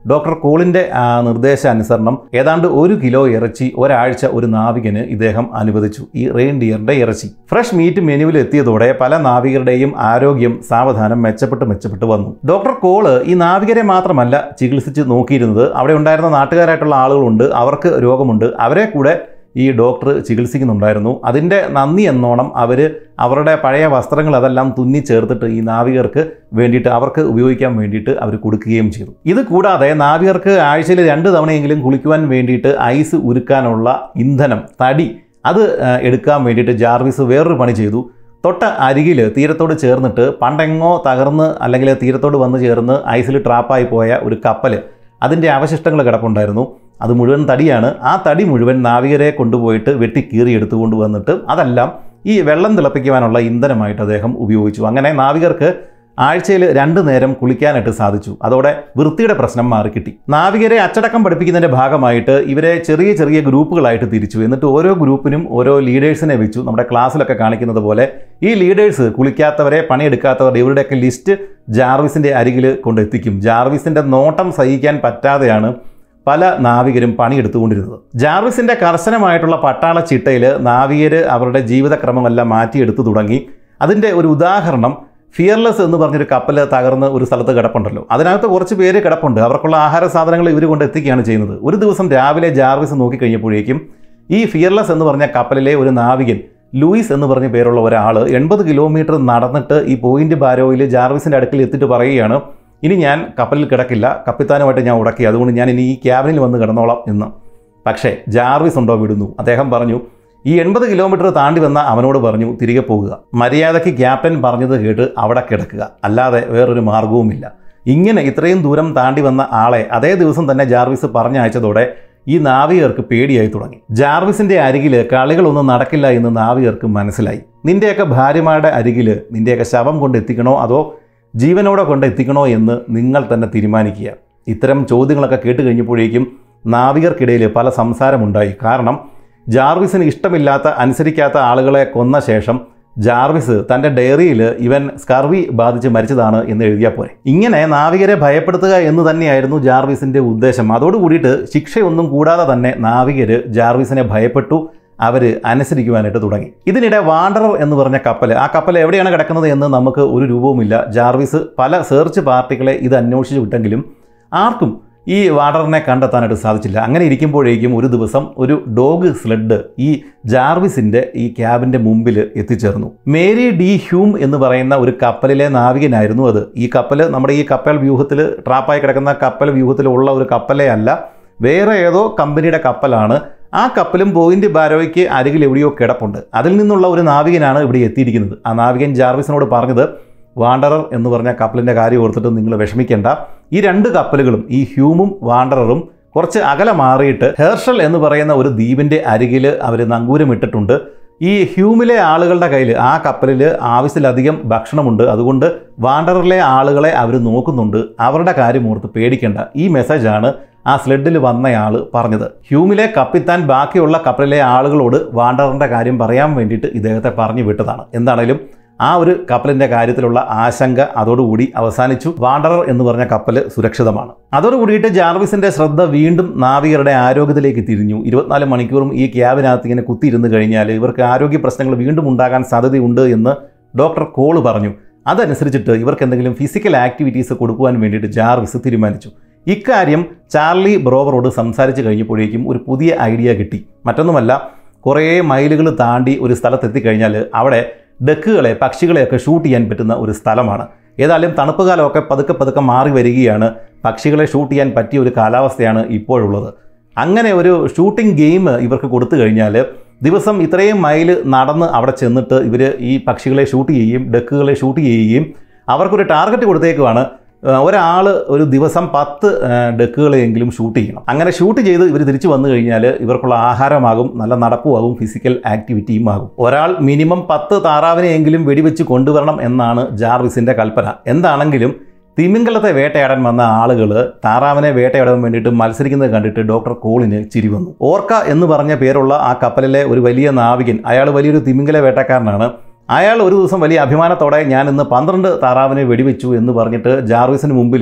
ഡോക്ടർ കോളിൻ്റെ ആ, നിർദ്ദേശാനുസരണം ഏതാണ്ട് ഒരു കിലോ ഇറച്ചി ഒരാഴ്ച ഒരു നാവികന് ഇദ്ദേഹം അനുവദിച്ചു ഈ റെയിൻഡിയറിന്റെ ഇറച്ചി ഫ്രഷ് മീറ്റ് മെനുവിൽ എത്തിയതോടെ പല നാവികരുടെയും ആരോഗ്യം സാവധാനം മെച്ചപ്പെട്ട് മെച്ചപ്പെട്ട് വന്നു ഡോക്ടർ കോള് ഈ നാവികരെ മാത്രമല്ല ചികിത്സിച്ച് നോക്കിയിരുന്നത് അവിടെ ഉണ്ടായിരുന്ന നാട്ടുകാരായിട്ടുള്ള ആളുകളുണ്ട് അവർക്ക് രോഗമുണ്ട് അവരെ കൂടെ ഈ ഡോക്ടർ ചികിത്സിക്കുന്നുണ്ടായിരുന്നു അതിൻ്റെ നന്ദി എന്നോണം അവർ അവരുടെ പഴയ വസ്ത്രങ്ങൾ അതെല്ലാം തുന്നി ചേർത്തിട്ട് ഈ നാവികർക്ക് വേണ്ടിയിട്ട് അവർക്ക് ഉപയോഗിക്കാൻ വേണ്ടിയിട്ട് അവർ കൊടുക്കുകയും ചെയ്തു ഇത് കൂടാതെ നാവികർക്ക് ആഴ്ചയിൽ രണ്ട് തവണയെങ്കിലും കുളിക്കുവാൻ വേണ്ടിയിട്ട് ഐസ് ഉരുക്കാനുള്ള ഇന്ധനം തടി അത് ആ, എടുക്കാൻ വേണ്ടിയിട്ട് ജാർവിസ് വേറൊരു പണി ചെയ്തു തൊട്ട അരികിൽ തീരത്തോട് ചേർന്നിട്ട് പണ്ടെങ്ങോ തകർന്ന് അല്ലെങ്കിൽ തീരത്തോട് വന്ന് ചേർന്ന് ഐസിൽ ട്രാപ്പായി പോയ ഒരു കപ്പൽ അതിൻ്റെ അവശിഷ്ടങ്ങൾ കിടപ്പുണ്ടായിരുന്നു അത് മുഴുവൻ തടിയാണ് ആ തടി മുഴുവൻ നാവികരെ കൊണ്ടുപോയിട്ട് വെട്ടി കീറി എടുത്തുകൊണ്ട് വന്നിട്ട് അതെല്ലാം ഈ വെള്ളം തിളപ്പിക്കുവാനുള്ള ഇന്ധനമായിട്ട് അദ്ദേഹം ഉപയോഗിച്ചു അങ്ങനെ നാവികർക്ക് ആഴ്ചയിൽ രണ്ട് നേരം കുളിക്കാനായിട്ട് സാധിച്ചു അതോടെ വൃത്തിയുടെ പ്രശ്നം മാറിക്കിട്ടി നാവികരെ അച്ചടക്കം പഠിപ്പിക്കുന്നതിൻ്റെ ഭാഗമായിട്ട് ഇവരെ ചെറിയ ചെറിയ ഗ്രൂപ്പുകളായിട്ട് തിരിച്ചു എന്നിട്ട് ഓരോ ഗ്രൂപ്പിനും ഓരോ ലീഡേഴ്സിനെ വെച്ചു നമ്മുടെ ക്ലാസ്സിലൊക്കെ കാണിക്കുന്നത് പോലെ ഈ ലീഡേഴ്സ് കുളിക്കാത്തവരെ പണിയെടുക്കാത്തവർ ഇവരുടെയൊക്കെ ലിസ്റ്റ് ജാർവിസിൻ്റെ അരികിൽ കൊണ്ടെത്തിക്കും ജാർവിസിൻ്റെ നോട്ടം സഹിക്കാൻ പറ്റാതെയാണ് പല നാവികരും പണിയെടുത്തുകൊണ്ടിരുന്നത് ജാർവിസിന്റെ കർശനമായിട്ടുള്ള പട്ടാള ചിട്ടയിൽ നാവികർ അവരുടെ ജീവിതക്രമമെല്ലാം മാറ്റിയെടുത്തു തുടങ്ങി അതിൻ്റെ ഒരു ഉദാഹരണം ഫിയർലെസ് എന്ന് പറഞ്ഞൊരു കപ്പൽ തകർന്ന് ഒരു സ്ഥലത്ത് കിടപ്പുണ്ടല്ലോ അതിനകത്ത് കുറച്ച് പേര് കിടപ്പുണ്ട് അവർക്കുള്ള ആഹാര സാധനങ്ങൾ ഇവർ കൊണ്ട് എത്തിക്കുകയാണ് ചെയ്യുന്നത് ഒരു ദിവസം രാവിലെ ജാർവിസ് നോക്കിക്കഴിഞ്ഞപ്പോഴേക്കും ഈ ഫിയർലെസ് എന്ന് പറഞ്ഞ കപ്പലിലെ ഒരു നാവികൻ ലൂയിസ് എന്ന് പറഞ്ഞ പേരുള്ള ഒരാൾ എൺപത് കിലോമീറ്റർ നടന്നിട്ട് ഈ പോയിന്റ് ബാരോയിൽ ജാർവിസിൻ്റെ അടുക്കൽ എത്തിയിട്ട് പറയുകയാണ് ഇനി ഞാൻ കപ്പലിൽ കിടക്കില്ല കപ്പിത്താനുമായിട്ട് ഞാൻ ഉടക്കി അതുകൊണ്ട് ഞാൻ ഇനി ഈ ക്യാബിനിൽ വന്ന് കിടന്നോളാം എന്ന് പക്ഷേ ജാർവിസ് ഉണ്ടോ വിടുന്നു അദ്ദേഹം പറഞ്ഞു ഈ എൺപത് കിലോമീറ്റർ താണ്ടി വന്ന അവനോട് പറഞ്ഞു തിരികെ പോകുക മര്യാദയ്ക്ക് ക്യാപ്റ്റൻ പറഞ്ഞത് കേട്ട് അവിടെ കിടക്കുക അല്ലാതെ വേറൊരു മാർഗവുമില്ല ഇങ്ങനെ ഇത്രയും ദൂരം താണ്ടി വന്ന ആളെ അതേ ദിവസം തന്നെ ജാർവിസ് പറഞ്ഞയച്ചതോടെ ഈ നാവികർക്ക് പേടിയായി തുടങ്ങി ജാർവിസിന്റെ അരികിൽ കളികളൊന്നും നടക്കില്ല എന്ന് നാവികർക്ക് മനസ്സിലായി നിന്റെയൊക്കെ ഭാര്യമാരുടെ അരികിൽ നിന്റെയൊക്കെ ശവം കൊണ്ട് എത്തിക്കണോ അതോ ജീവനോടെ കൊണ്ട് എത്തിക്കണോ എന്ന് നിങ്ങൾ തന്നെ തീരുമാനിക്കുക ഇത്തരം ചോദ്യങ്ങളൊക്കെ കേട്ട് കഴിഞ്ഞപ്പോഴേക്കും നാവികർക്കിടയിൽ പല സംസാരമുണ്ടായി കാരണം ജാർവിസിന് ഇഷ്ടമില്ലാത്ത അനുസരിക്കാത്ത ആളുകളെ കൊന്ന ശേഷം ജാർവിസ് തൻ്റെ ഡയറിയിൽ ഇവൻ സ്കർവി ബാധിച്ച് മരിച്ചതാണ് എന്ന് എഴുതിയാൽ പോരെ ഇങ്ങനെ നാവികരെ ഭയപ്പെടുത്തുക എന്ന് തന്നെയായിരുന്നു ജാർവിസിൻ്റെ ഉദ്ദേശം അതോടുകൂടിയിട്ട് ശിക്ഷയൊന്നും കൂടാതെ തന്നെ നാവികർ ജാർവിസിനെ ഭയപ്പെട്ടു അവർ അനുസരിക്കുവാനായിട്ട് തുടങ്ങി ഇതിനിടെ വാണ്ടറർ എന്ന് പറഞ്ഞ കപ്പൽ ആ കപ്പൽ എവിടെയാണ് കിടക്കുന്നത് എന്ന് നമുക്ക് ഒരു രൂപവുമില്ല ജാർവിസ് പല സെർച്ച് പാർട്ടികളെ ഇത് അന്വേഷിച്ച് വിട്ടെങ്കിലും ആർക്കും ഈ വാണ്ടറിനെ കണ്ടെത്താനായിട്ട് സാധിച്ചില്ല അങ്ങനെ ഇരിക്കുമ്പോഴേക്കും ഒരു ദിവസം ഒരു ഡോഗ് സ്ലെഡ് ഈ ജാർവിസിൻ്റെ ഈ ക്യാബിൻ്റെ മുമ്പിൽ എത്തിച്ചേർന്നു മേരി ഡി ഹ്യൂം എന്ന് പറയുന്ന ഒരു കപ്പലിലെ നാവികനായിരുന്നു അത് ഈ കപ്പൽ നമ്മുടെ ഈ കപ്പൽ വ്യൂഹത്തിൽ ട്രാപ്പായി കിടക്കുന്ന കപ്പൽ വ്യൂഹത്തിലുള്ള ഒരു കപ്പലേ അല്ല വേറെ ഏതോ കമ്പനിയുടെ കപ്പലാണ് ആ കപ്പലും പോയിന്റ് ബാരോയ്ക്ക് അരികിൽ എവിടെയോ കിടപ്പുണ്ട് അതിൽ നിന്നുള്ള ഒരു നാവികനാണ് ഇവിടെ എത്തിയിരിക്കുന്നത് ആ നാവികൻ ജാർവിസിനോട് പറഞ്ഞത് വാണ്ടറർ എന്ന് പറഞ്ഞ കപ്പലിൻ്റെ കാര്യം ഓർത്തിട്ട് നിങ്ങൾ വിഷമിക്കേണ്ട ഈ രണ്ട് കപ്പലുകളും ഈ ഹ്യൂമും വാണ്ടററും കുറച്ച് അകലെ മാറിയിട്ട് ഹെർഷൽ എന്ന് പറയുന്ന ഒരു ദ്വീപിൻ്റെ അരികിൽ അവർ നങ്കൂരമിട്ടിട്ടുണ്ട് ഈ ഹ്യൂമിലെ ആളുകളുടെ കയ്യിൽ ആ കപ്പലിൽ ആവശ്യത്തിലധികം ഭക്ഷണമുണ്ട് അതുകൊണ്ട് വാണ്ടറിലെ ആളുകളെ അവർ നോക്കുന്നുണ്ട് അവരുടെ കാര്യം ഓർത്ത് പേടിക്കേണ്ട ഈ മെസ്സേജാണ് ആ സ്ലെഡിൽ വന്നയാൾ പറഞ്ഞത് ഹ്യൂമിലെ കപ്പിത്താൻ ബാക്കിയുള്ള കപ്പലിലെ ആളുകളോട് വാണ്ടറിൻ്റെ കാര്യം പറയാൻ വേണ്ടിയിട്ട് ഇദ്ദേഹത്തെ പറഞ്ഞു വിട്ടതാണ് എന്താണേലും ആ ഒരു കപ്പലിൻ്റെ കാര്യത്തിലുള്ള ആശങ്ക അതോടുകൂടി അവസാനിച്ചു വാണ്ടറർ എന്ന് പറഞ്ഞ കപ്പൽ സുരക്ഷിതമാണ് അതോടുകൂടിയിട്ട് ജാർവിസിന്റെ ശ്രദ്ധ വീണ്ടും നാവികരുടെ ആരോഗ്യത്തിലേക്ക് തിരിഞ്ഞു ഇരുപത്തിനാല് മണിക്കൂറും ഈ ക്യാബിനകത്ത് ഇങ്ങനെ കുത്തിയിരുന്ന് കഴിഞ്ഞാൽ ഇവർക്ക് ആരോഗ്യ പ്രശ്നങ്ങൾ വീണ്ടും ഉണ്ടാകാൻ സാധ്യതയുണ്ട് എന്ന് ഡോക്ടർ കോള് പറഞ്ഞു അതനുസരിച്ചിട്ട് ഇവർക്ക് എന്തെങ്കിലും ഫിസിക്കൽ ആക്ടിവിറ്റീസ് കൊടുക്കുവാൻ വേണ്ടിയിട്ട് ജാർവിസ് തീരുമാനിച്ചു ഇക്കാര്യം ചാർലി ബ്രോവറോട് സംസാരിച്ച് കഴിഞ്ഞപ്പോഴേക്കും ഒരു പുതിയ ഐഡിയ കിട്ടി മറ്റൊന്നുമല്ല കുറേ മൈലുകൾ താണ്ടി ഒരു സ്ഥലത്തെത്തിക്കഴിഞ്ഞാൽ അവിടെ ഡക്കുകളെ പക്ഷികളെയൊക്കെ ഷൂട്ട് ചെയ്യാൻ പറ്റുന്ന ഒരു സ്ഥലമാണ് ഏതായാലും തണുപ്പ് കാലമൊക്കെ പതുക്കെ പതുക്കെ മാറി വരികയാണ് പക്ഷികളെ ഷൂട്ട് ചെയ്യാൻ പറ്റിയ ഒരു കാലാവസ്ഥയാണ് ഇപ്പോഴുള്ളത് അങ്ങനെ ഒരു ഷൂട്ടിംഗ് ഗെയിം ഇവർക്ക് കൊടുത്തു കഴിഞ്ഞാൽ ദിവസം ഇത്രയും മൈൽ നടന്ന് അവിടെ ചെന്നിട്ട് ഇവർ ഈ പക്ഷികളെ ഷൂട്ട് ചെയ്യുകയും ഡക്കുകളെ ഷൂട്ട് ചെയ്യുകയും അവർക്കൊരു ടാർഗറ്റ് കൊടുത്തേക്കുവാണ് ഒരാൾ ഒരു ദിവസം പത്ത് ഡക്കുകളെയെങ്കിലും ഷൂട്ട് ചെയ്യണം അങ്ങനെ ഷൂട്ട് ചെയ്ത് ഇവർ തിരിച്ചു വന്നു കഴിഞ്ഞാൽ ഇവർക്കുള്ള ആഹാരമാകും നല്ല നടപ്പുമാകും ഫിസിക്കൽ ആക്ടിവിറ്റിയും ആകും ഒരാൾ മിനിമം പത്ത് താറാവിനെയെങ്കിലും വെടിവെച്ച് കൊണ്ടുവരണം എന്നാണ് ജാർവിസിൻ്റെ കൽപ്പന എന്താണെങ്കിലും തിമിംഗലത്തെ വേട്ടയാടാൻ വന്ന ആളുകൾ താറാവിനെ വേട്ടയാടാൻ വേണ്ടിയിട്ട് മത്സരിക്കുന്നത് കണ്ടിട്ട് ഡോക്ടർ കോളിന് ചിരി വന്നു ഓർക്ക എന്ന് പറഞ്ഞ പേരുള്ള ആ കപ്പലിലെ ഒരു വലിയ നാവികൻ അയാൾ വലിയൊരു തിമിംഗല വേട്ടക്കാരനാണ് അയാൾ ഒരു ദിവസം വലിയ അഭിമാനത്തോടെ ഞാൻ ഇന്ന് പന്ത്രണ്ട് താറാവിനെ വെടിവെച്ചു എന്ന് പറഞ്ഞിട്ട് ജാർവിസിന് മുമ്പിൽ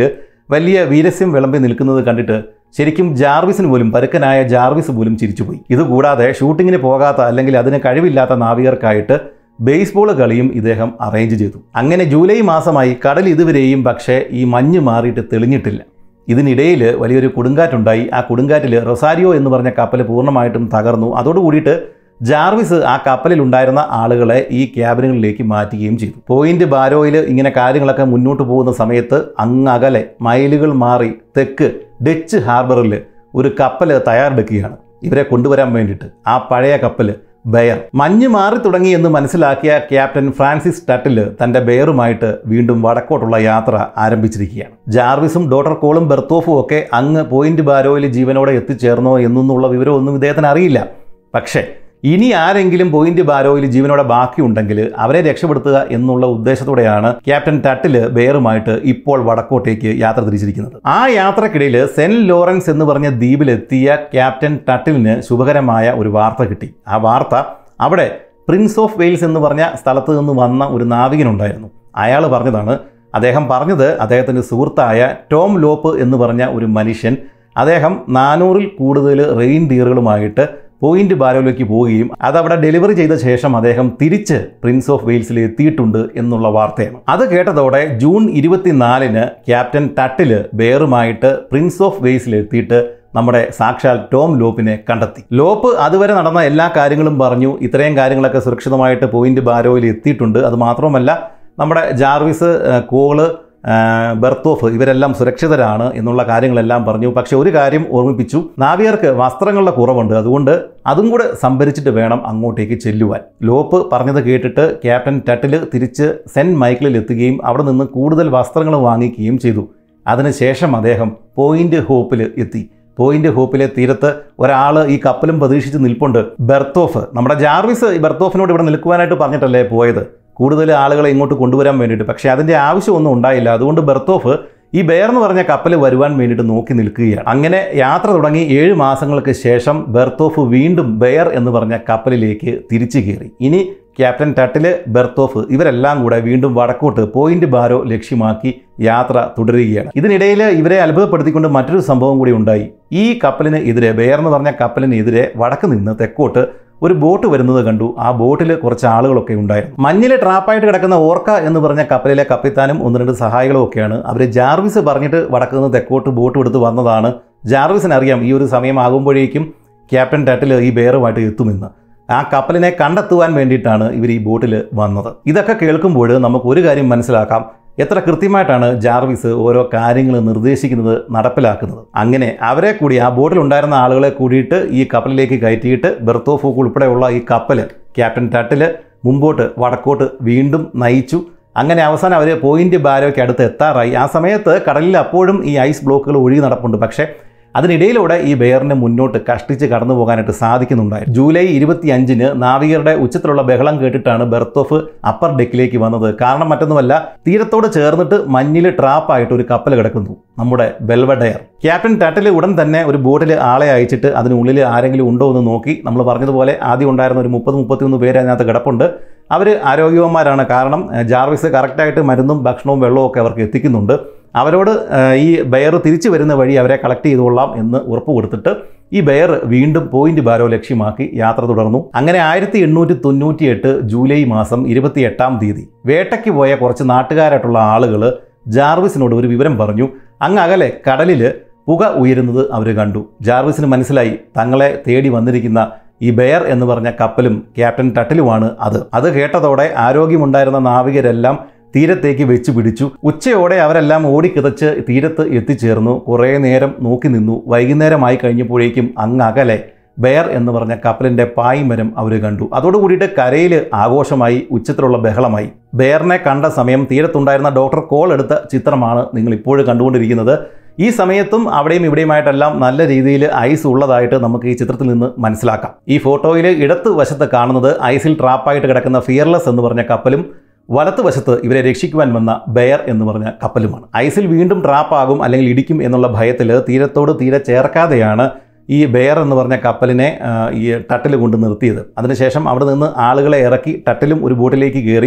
വലിയ വീരസ്യം വിളമ്പി നിൽക്കുന്നത് കണ്ടിട്ട് ശരിക്കും ജാർവിസിന് പോലും പരുക്കനായ ജാർവിസ് പോലും ചിരിച്ചുപോയി ഇതുകൂടാതെ ഷൂട്ടിങ്ങിന് പോകാത്ത അല്ലെങ്കിൽ അതിന് കഴിവില്ലാത്ത നാവികർക്കായിട്ട് ബേസ്ബോൾ കളിയും ഇദ്ദേഹം അറേഞ്ച് ചെയ്തു അങ്ങനെ ജൂലൈ മാസമായി കടൽ ഇതുവരെയും പക്ഷേ ഈ മഞ്ഞ് മാറിയിട്ട് തെളിഞ്ഞിട്ടില്ല ഇതിനിടയിൽ വലിയൊരു കൊടുങ്കാറ്റുണ്ടായി ആ കൊടുങ്കാറ്റിൽ റൊസാരിയോ എന്ന് പറഞ്ഞ കപ്പൽ പൂർണ്ണമായിട്ടും തകർന്നു അതോടുകൂടിയിട്ട് ജാർവിസ് ആ കപ്പലിൽ ഉണ്ടായിരുന്ന ആളുകളെ ഈ ക്യാബിനുകളിലേക്ക് മാറ്റുകയും ചെയ്തു പോയിന്റ് ബാരോയിൽ ഇങ്ങനെ കാര്യങ്ങളൊക്കെ മുന്നോട്ട് പോകുന്ന സമയത്ത് അങ്ങകലെ മൈലുകൾ മാറി തെക്ക് ഡച്ച് ഹാർബറിൽ ഒരു കപ്പൽ തയ്യാറെടുക്കുകയാണ് ഇവരെ കൊണ്ടുവരാൻ വേണ്ടിയിട്ട് ആ പഴയ കപ്പൽ ബെയർ മഞ്ഞ് മാറി തുടങ്ങി എന്ന് മനസ്സിലാക്കിയ ക്യാപ്റ്റൻ ഫ്രാൻസിസ് ടട്ടിൽ തന്റെ ബെയറുമായിട്ട് വീണ്ടും വടക്കോട്ടുള്ള യാത്ര ആരംഭിച്ചിരിക്കുകയാണ് ജാർവിസും ഡോക്ടർ കോളും ബെർത്തോഫും ഒക്കെ അങ്ങ് പോയിന്റ് ബാരോയിൽ ജീവനോടെ എത്തിച്ചേർന്നോ എന്നൊന്നുള്ള വിവരമൊന്നും ഇദ്ദേഹത്തിന് അറിയില്ല പക്ഷേ ഇനി ആരെങ്കിലും പോയിന്റ് ബാരോയിൽ ജീവനോടെ ബാക്കിയുണ്ടെങ്കിൽ അവരെ രക്ഷപ്പെടുത്തുക എന്നുള്ള ഉദ്ദേശത്തോടെയാണ് ക്യാപ്റ്റൻ ടട്ടില് ബെയറുമായിട്ട് ഇപ്പോൾ വടക്കോട്ടേക്ക് യാത്ര തിരിച്ചിരിക്കുന്നത് ആ യാത്രക്കിടയിൽ സെന്റ് ലോറൻസ് എന്ന് പറഞ്ഞ ദ്വീപിലെത്തിയ ക്യാപ്റ്റൻ ടട്ടിലിന് ശുഭകരമായ ഒരു വാർത്ത കിട്ടി ആ വാർത്ത അവിടെ പ്രിൻസ് ഓഫ് വെയിൽസ് എന്ന് പറഞ്ഞ സ്ഥലത്ത് നിന്ന് വന്ന ഒരു നാവികനുണ്ടായിരുന്നു അയാൾ പറഞ്ഞതാണ് അദ്ദേഹം പറഞ്ഞത് അദ്ദേഹത്തിൻ്റെ സുഹൃത്തായ ടോം ലോപ്പ് എന്ന് പറഞ്ഞ ഒരു മനുഷ്യൻ അദ്ദേഹം നാനൂറിൽ കൂടുതൽ റെയിൻ ഡിയറുകളുമായിട്ട് പോയിന്റ് ബാരോയിലേക്ക് പോവുകയും അതവിടെ ഡെലിവറി ചെയ്ത ശേഷം അദ്ദേഹം തിരിച്ച് പ്രിൻസ് ഓഫ് വെയിൽസിൽ എത്തിയിട്ടുണ്ട് എന്നുള്ള വാർത്തയാണ് അത് കേട്ടതോടെ ജൂൺ ഇരുപത്തിനാലിന് ക്യാപ്റ്റൻ ടട്ടില് ബെയറുമായിട്ട് പ്രിൻസ് ഓഫ് വെയിൽസിൽ എത്തിയിട്ട് നമ്മുടെ സാക്ഷാൽ ടോം ലോപ്പിനെ കണ്ടെത്തി ലോപ്പ് അതുവരെ നടന്ന എല്ലാ കാര്യങ്ങളും പറഞ്ഞു ഇത്രയും കാര്യങ്ങളൊക്കെ സുരക്ഷിതമായിട്ട് പോയിന്റ് ബാരോയിൽ എത്തിയിട്ടുണ്ട് അത് മാത്രമല്ല നമ്മുടെ ജാർവിസ് ഏഹ്, കോള് ഏഹ്, ബെർത്തോഫ് ഇവരെല്ലാം സുരക്ഷിതരാണ് എന്നുള്ള കാര്യങ്ങളെല്ലാം പറഞ്ഞു പക്ഷെ ഒരു കാര്യം ഓർമ്മിപ്പിച്ചു നാവികർക്ക് വസ്ത്രങ്ങളുടെ കുറവുണ്ട് അതുകൊണ്ട് അതും കൂടെ സംഭരിച്ചിട്ട് വേണം അങ്ങോട്ടേക്ക് ചെല്ലുവാൻ ലോപ്പ് പറഞ്ഞത് കേട്ടിട്ട് ക്യാപ്റ്റൻ ടട്ടിൽ തിരിച്ച് സെൻറ്റ് മൈക്കിളിൽ എത്തുകയും അവിടെ നിന്ന് കൂടുതൽ വസ്ത്രങ്ങൾ വാങ്ങിക്കുകയും ചെയ്തു അതിനുശേഷം അദ്ദേഹം പോയിന്റ് ഹോപ്പിൽ എത്തി പോയിന്റ് ഹോപ്പിലെ തീരത്ത് ഒരാൾ ഈ കപ്പലും പ്രതീക്ഷിച്ച് നിൽപ്പുണ്ട് ബെർത്തോഫ് നമ്മുടെ ജാർവിസ് ഈ ബെർത്തോഫിനോട് ഇവിടെ നിൽക്കുവാനായിട്ട് പറഞ്ഞിട്ടല്ലേ പോയത് കൂടുതൽ ആളുകളെ ഇങ്ങോട്ട് കൊണ്ടുവരാൻ വേണ്ടിയിട്ട് പക്ഷേ അതിൻ്റെ ആവശ്യമൊന്നും ഉണ്ടായില്ല അതുകൊണ്ട് ബെർത്തോഫ് ഈ ബെയർ എന്ന് പറഞ്ഞ കപ്പൽ വരുവാൻ വേണ്ടിയിട്ട് നോക്കി നിൽക്കുകയാണ് അങ്ങനെ യാത്ര തുടങ്ങി ഏഴ് മാസങ്ങൾക്ക് ശേഷം ബെർത്തോഫ് വീണ്ടും ബെയർ എന്ന് പറഞ്ഞ കപ്പലിലേക്ക് തിരിച്ചു കയറി ഇനി ക്യാപ്റ്റൻ ടട്ടില് ബെർത്തോഫ് ഇവരെല്ലാം കൂടെ വീണ്ടും വടക്കോട്ട് പോയിന്റ് ബാരോ ലക്ഷ്യമാക്കി യാത്ര തുടരുകയാണ് ഇതിനിടയിൽ ഇവരെ അത്ഭുതപ്പെടുത്തിക്കൊണ്ട് മറ്റൊരു സംഭവം കൂടി ഉണ്ടായി ഈ കപ്പലിന് എതിരെ ബെയർ എന്ന് പറഞ്ഞ കപ്പലിനെതിരെ വടക്ക് നിന്ന് തെക്കോട്ട് ഒരു ബോട്ട് വരുന്നത് കണ്ടു ആ ബോട്ടിൽ കുറച്ച് ആളുകളൊക്കെ ഉണ്ടായിരുന്നു മഞ്ഞിൽ ട്രാപ്പായിട്ട് കിടക്കുന്ന ഓർക്ക എന്ന് പറഞ്ഞ കപ്പലിലെ കപ്പിത്താനും ഒന്ന് രണ്ട് സഹായികളും ഒക്കെയാണ് അവർ ജാർവിസ് പറഞ്ഞിട്ട് വടക്ക് നിന്ന് തെക്കോട്ട് ബോട്ട് എടുത്ത് വന്നതാണ് ജാർവിസിന് അറിയാം ഈ ഒരു സമയമാകുമ്പോഴേക്കും ക്യാപ്റ്റൻ ടട്ടിൽ ഈ ബെയറുമായിട്ട് എത്തുമെന്ന് ആ കപ്പലിനെ കണ്ടെത്തുവാൻ വേണ്ടിയിട്ടാണ് ഇവർ ഈ ബോട്ടിൽ വന്നത് ഇതൊക്കെ കേൾക്കുമ്പോൾ നമുക്ക് ഒരു കാര്യം മനസ്സിലാക്കാം എത്ര കൃത്യമായിട്ടാണ് ജാർവിസ് ഓരോ കാര്യങ്ങൾ നിർദ്ദേശിക്കുന്നത് നടപ്പിലാക്കുന്നത് അങ്ങനെ അവരെ കൂടി ആ ബോട്ടിൽ ഉണ്ടായിരുന്ന ആളുകളെ കൂടിയിട്ട് ഈ കപ്പലിലേക്ക് കയറ്റിയിട്ട് ബെർത്തോഫൂക്ക് ഉൾപ്പെടെയുള്ള ഈ കപ്പൽ ക്യാപ്റ്റൻ ടട്ടിൽ മുമ്പോട്ട് വടക്കോട്ട് വീണ്ടും നയിച്ചു അങ്ങനെ അവസാനം അവർ പോയിന്റ് ബാരോയ്ക്ക് അടുത്ത് എത്താറായി ആ സമയത്ത് കടലിൽ അപ്പോഴും ഈ ഐസ് ബ്ലോക്കുകൾ ഒഴുകി നടപ്പുണ്ട് പക്ഷേ അതിനിടയിലൂടെ ഈ ബെയറിന് മുന്നോട്ട് കഷ്ടിച്ച് കടന്നു പോകാനായിട്ട് സാധിക്കുന്നുണ്ടായിരുന്നു ജൂലൈ ഇരുപത്തി അഞ്ചിന് നാവികരുടെ ഉച്ചത്തിലുള്ള ബഹളം കേട്ടിട്ടാണ് ബെർത്തോഫ് അപ്പർ ഡെക്കിലേക്ക് വന്നത് കാരണം മറ്റൊന്നുമല്ല തീരത്തോട് ചേർന്നിട്ട് മഞ്ഞിൽ ട്രാപ്പായിട്ട് ഒരു കപ്പൽ കിടക്കുന്നു നമ്മുടെ ബെൽവഡയർ ക്യാപ്റ്റൻ ടട്ടിൽ ഉടൻ തന്നെ ഒരു ബോട്ടിൽ ആളെ അയച്ചിട്ട് അതിനുള്ളിൽ ആരെങ്കിലും ഉണ്ടോ എന്ന് നോക്കി നമ്മൾ പറഞ്ഞതുപോലെ ആദ്യം ഉണ്ടായിരുന്ന ഒരു മുപ്പത് മുപ്പത്തിയൊന്ന് പേര് അതിനകത്ത് കിടപ്പുണ്ട് അവർ ആരോഗ്യവാന്മാരാണ് കാരണം ഏഹ്, ജാർവിസ് കറക്റ്റായിട്ട് മരുന്നും ഭക്ഷണവും വെള്ളവും ഒക്കെ അവർക്ക് എത്തിക്കുന്നുണ്ട് അവരോട് ഏഹ്, ഈ ബെയർ തിരിച്ചു വരുന്ന വഴി അവരെ കളക്ട് ചെയ്തുകൊള്ളാം എന്ന് ഉറപ്പ് കൊടുത്തിട്ട് ഈ ബെയർ വീണ്ടും പോയിന്റ് ബാരോ ലക്ഷ്യമാക്കി യാത്ര തുടർന്നു അങ്ങനെ ആയിരത്തി എണ്ണൂറ്റി തൊണ്ണൂറ്റി എട്ട് ജൂലൈ മാസം ഇരുപത്തി എട്ടാം തീയതി വേട്ടയ്ക്ക് പോയ കുറച്ച് നാട്ടുകാരായിട്ടുള്ള ആളുകൾ ജാർവിസിനോട് ഒരു വിവരം പറഞ്ഞു അങ്ങ് അകലെ കടലിൽ പുക ഉയരുന്നത് അവർ കണ്ടു ജാർവിസിന് മനസ്സിലായി തങ്ങളെ തേടി വന്നിരിക്കുന്ന ഈ ബെയർ എന്ന് പറഞ്ഞ കപ്പലും ക്യാപ്റ്റൻ ടട്ടിലുമാണ് അത് അത് കേട്ടതോടെ ആരോഗ്യമുണ്ടായിരുന്ന നാവികരെല്ലാം തീരത്തേക്ക് വെച്ച് പിടിച്ചു ഉച്ചയോടെ അവരെല്ലാം ഓടിക്കിതച്ച് തീരത്ത് എത്തിച്ചേർന്നു കുറേ നേരം നോക്കി നിന്നു വൈകുന്നേരമായി കഴിഞ്ഞപ്പോഴേക്കും അങ്ങ് അകലെ ബെയർ എന്ന് പറഞ്ഞ കപ്പലിന്റെ പായ്മരം അവർ കണ്ടു അതോടുകൂടിയിട്ട് കരയിൽ ആഘോഷമായി ഉച്ചത്തിലുള്ള ബഹളമായി ബെയറിനെ കണ്ട സമയം തീരത്തുണ്ടായിരുന്ന ഡോക്ടർ കോൾ എടുത്ത ചിത്രമാണ് നിങ്ങൾ ഇപ്പോഴും കണ്ടുകൊണ്ടിരിക്കുന്നത് ഈ സമയത്തും അവിടെയും ഇവിടെയുമായിട്ടെല്ലാം നല്ല രീതിയിൽ ഐസ് ഉള്ളതായിട്ട് നമുക്ക് ഈ ചിത്രത്തിൽ നിന്ന് മനസ്സിലാക്കാം ഈ ഫോട്ടോയിൽ ഇടത്ത് വശത്ത് കാണുന്നത് ഐസിൽ ട്രാപ്പായിട്ട് കിടക്കുന്ന ഫിയർലെസ് എന്ന് പറഞ്ഞ കപ്പലും വലത്ത് വശത്ത് ഇവരെ രക്ഷിക്കുവാൻ വന്ന ബെയർ എന്ന് പറഞ്ഞ കപ്പലുമാണ് ഐസിൽ വീണ്ടും ട്രാപ്പാകും അല്ലെങ്കിൽ ഇടിക്കും എന്നുള്ള ഭയത്തിൽ തീരത്തോട് തീരെ ചേർക്കാതെയാണ് ഈ ബെയർ എന്ന് പറഞ്ഞ കപ്പലിനെ ആ, ഈ ടട്ടിൽ കൊണ്ട് നിർത്തിയത് അതിനുശേഷം അവിടെ നിന്ന് ആളുകളെ ഇറക്കി ടട്ടിലും ഒരു ബോട്ടിലേക്ക് കയറി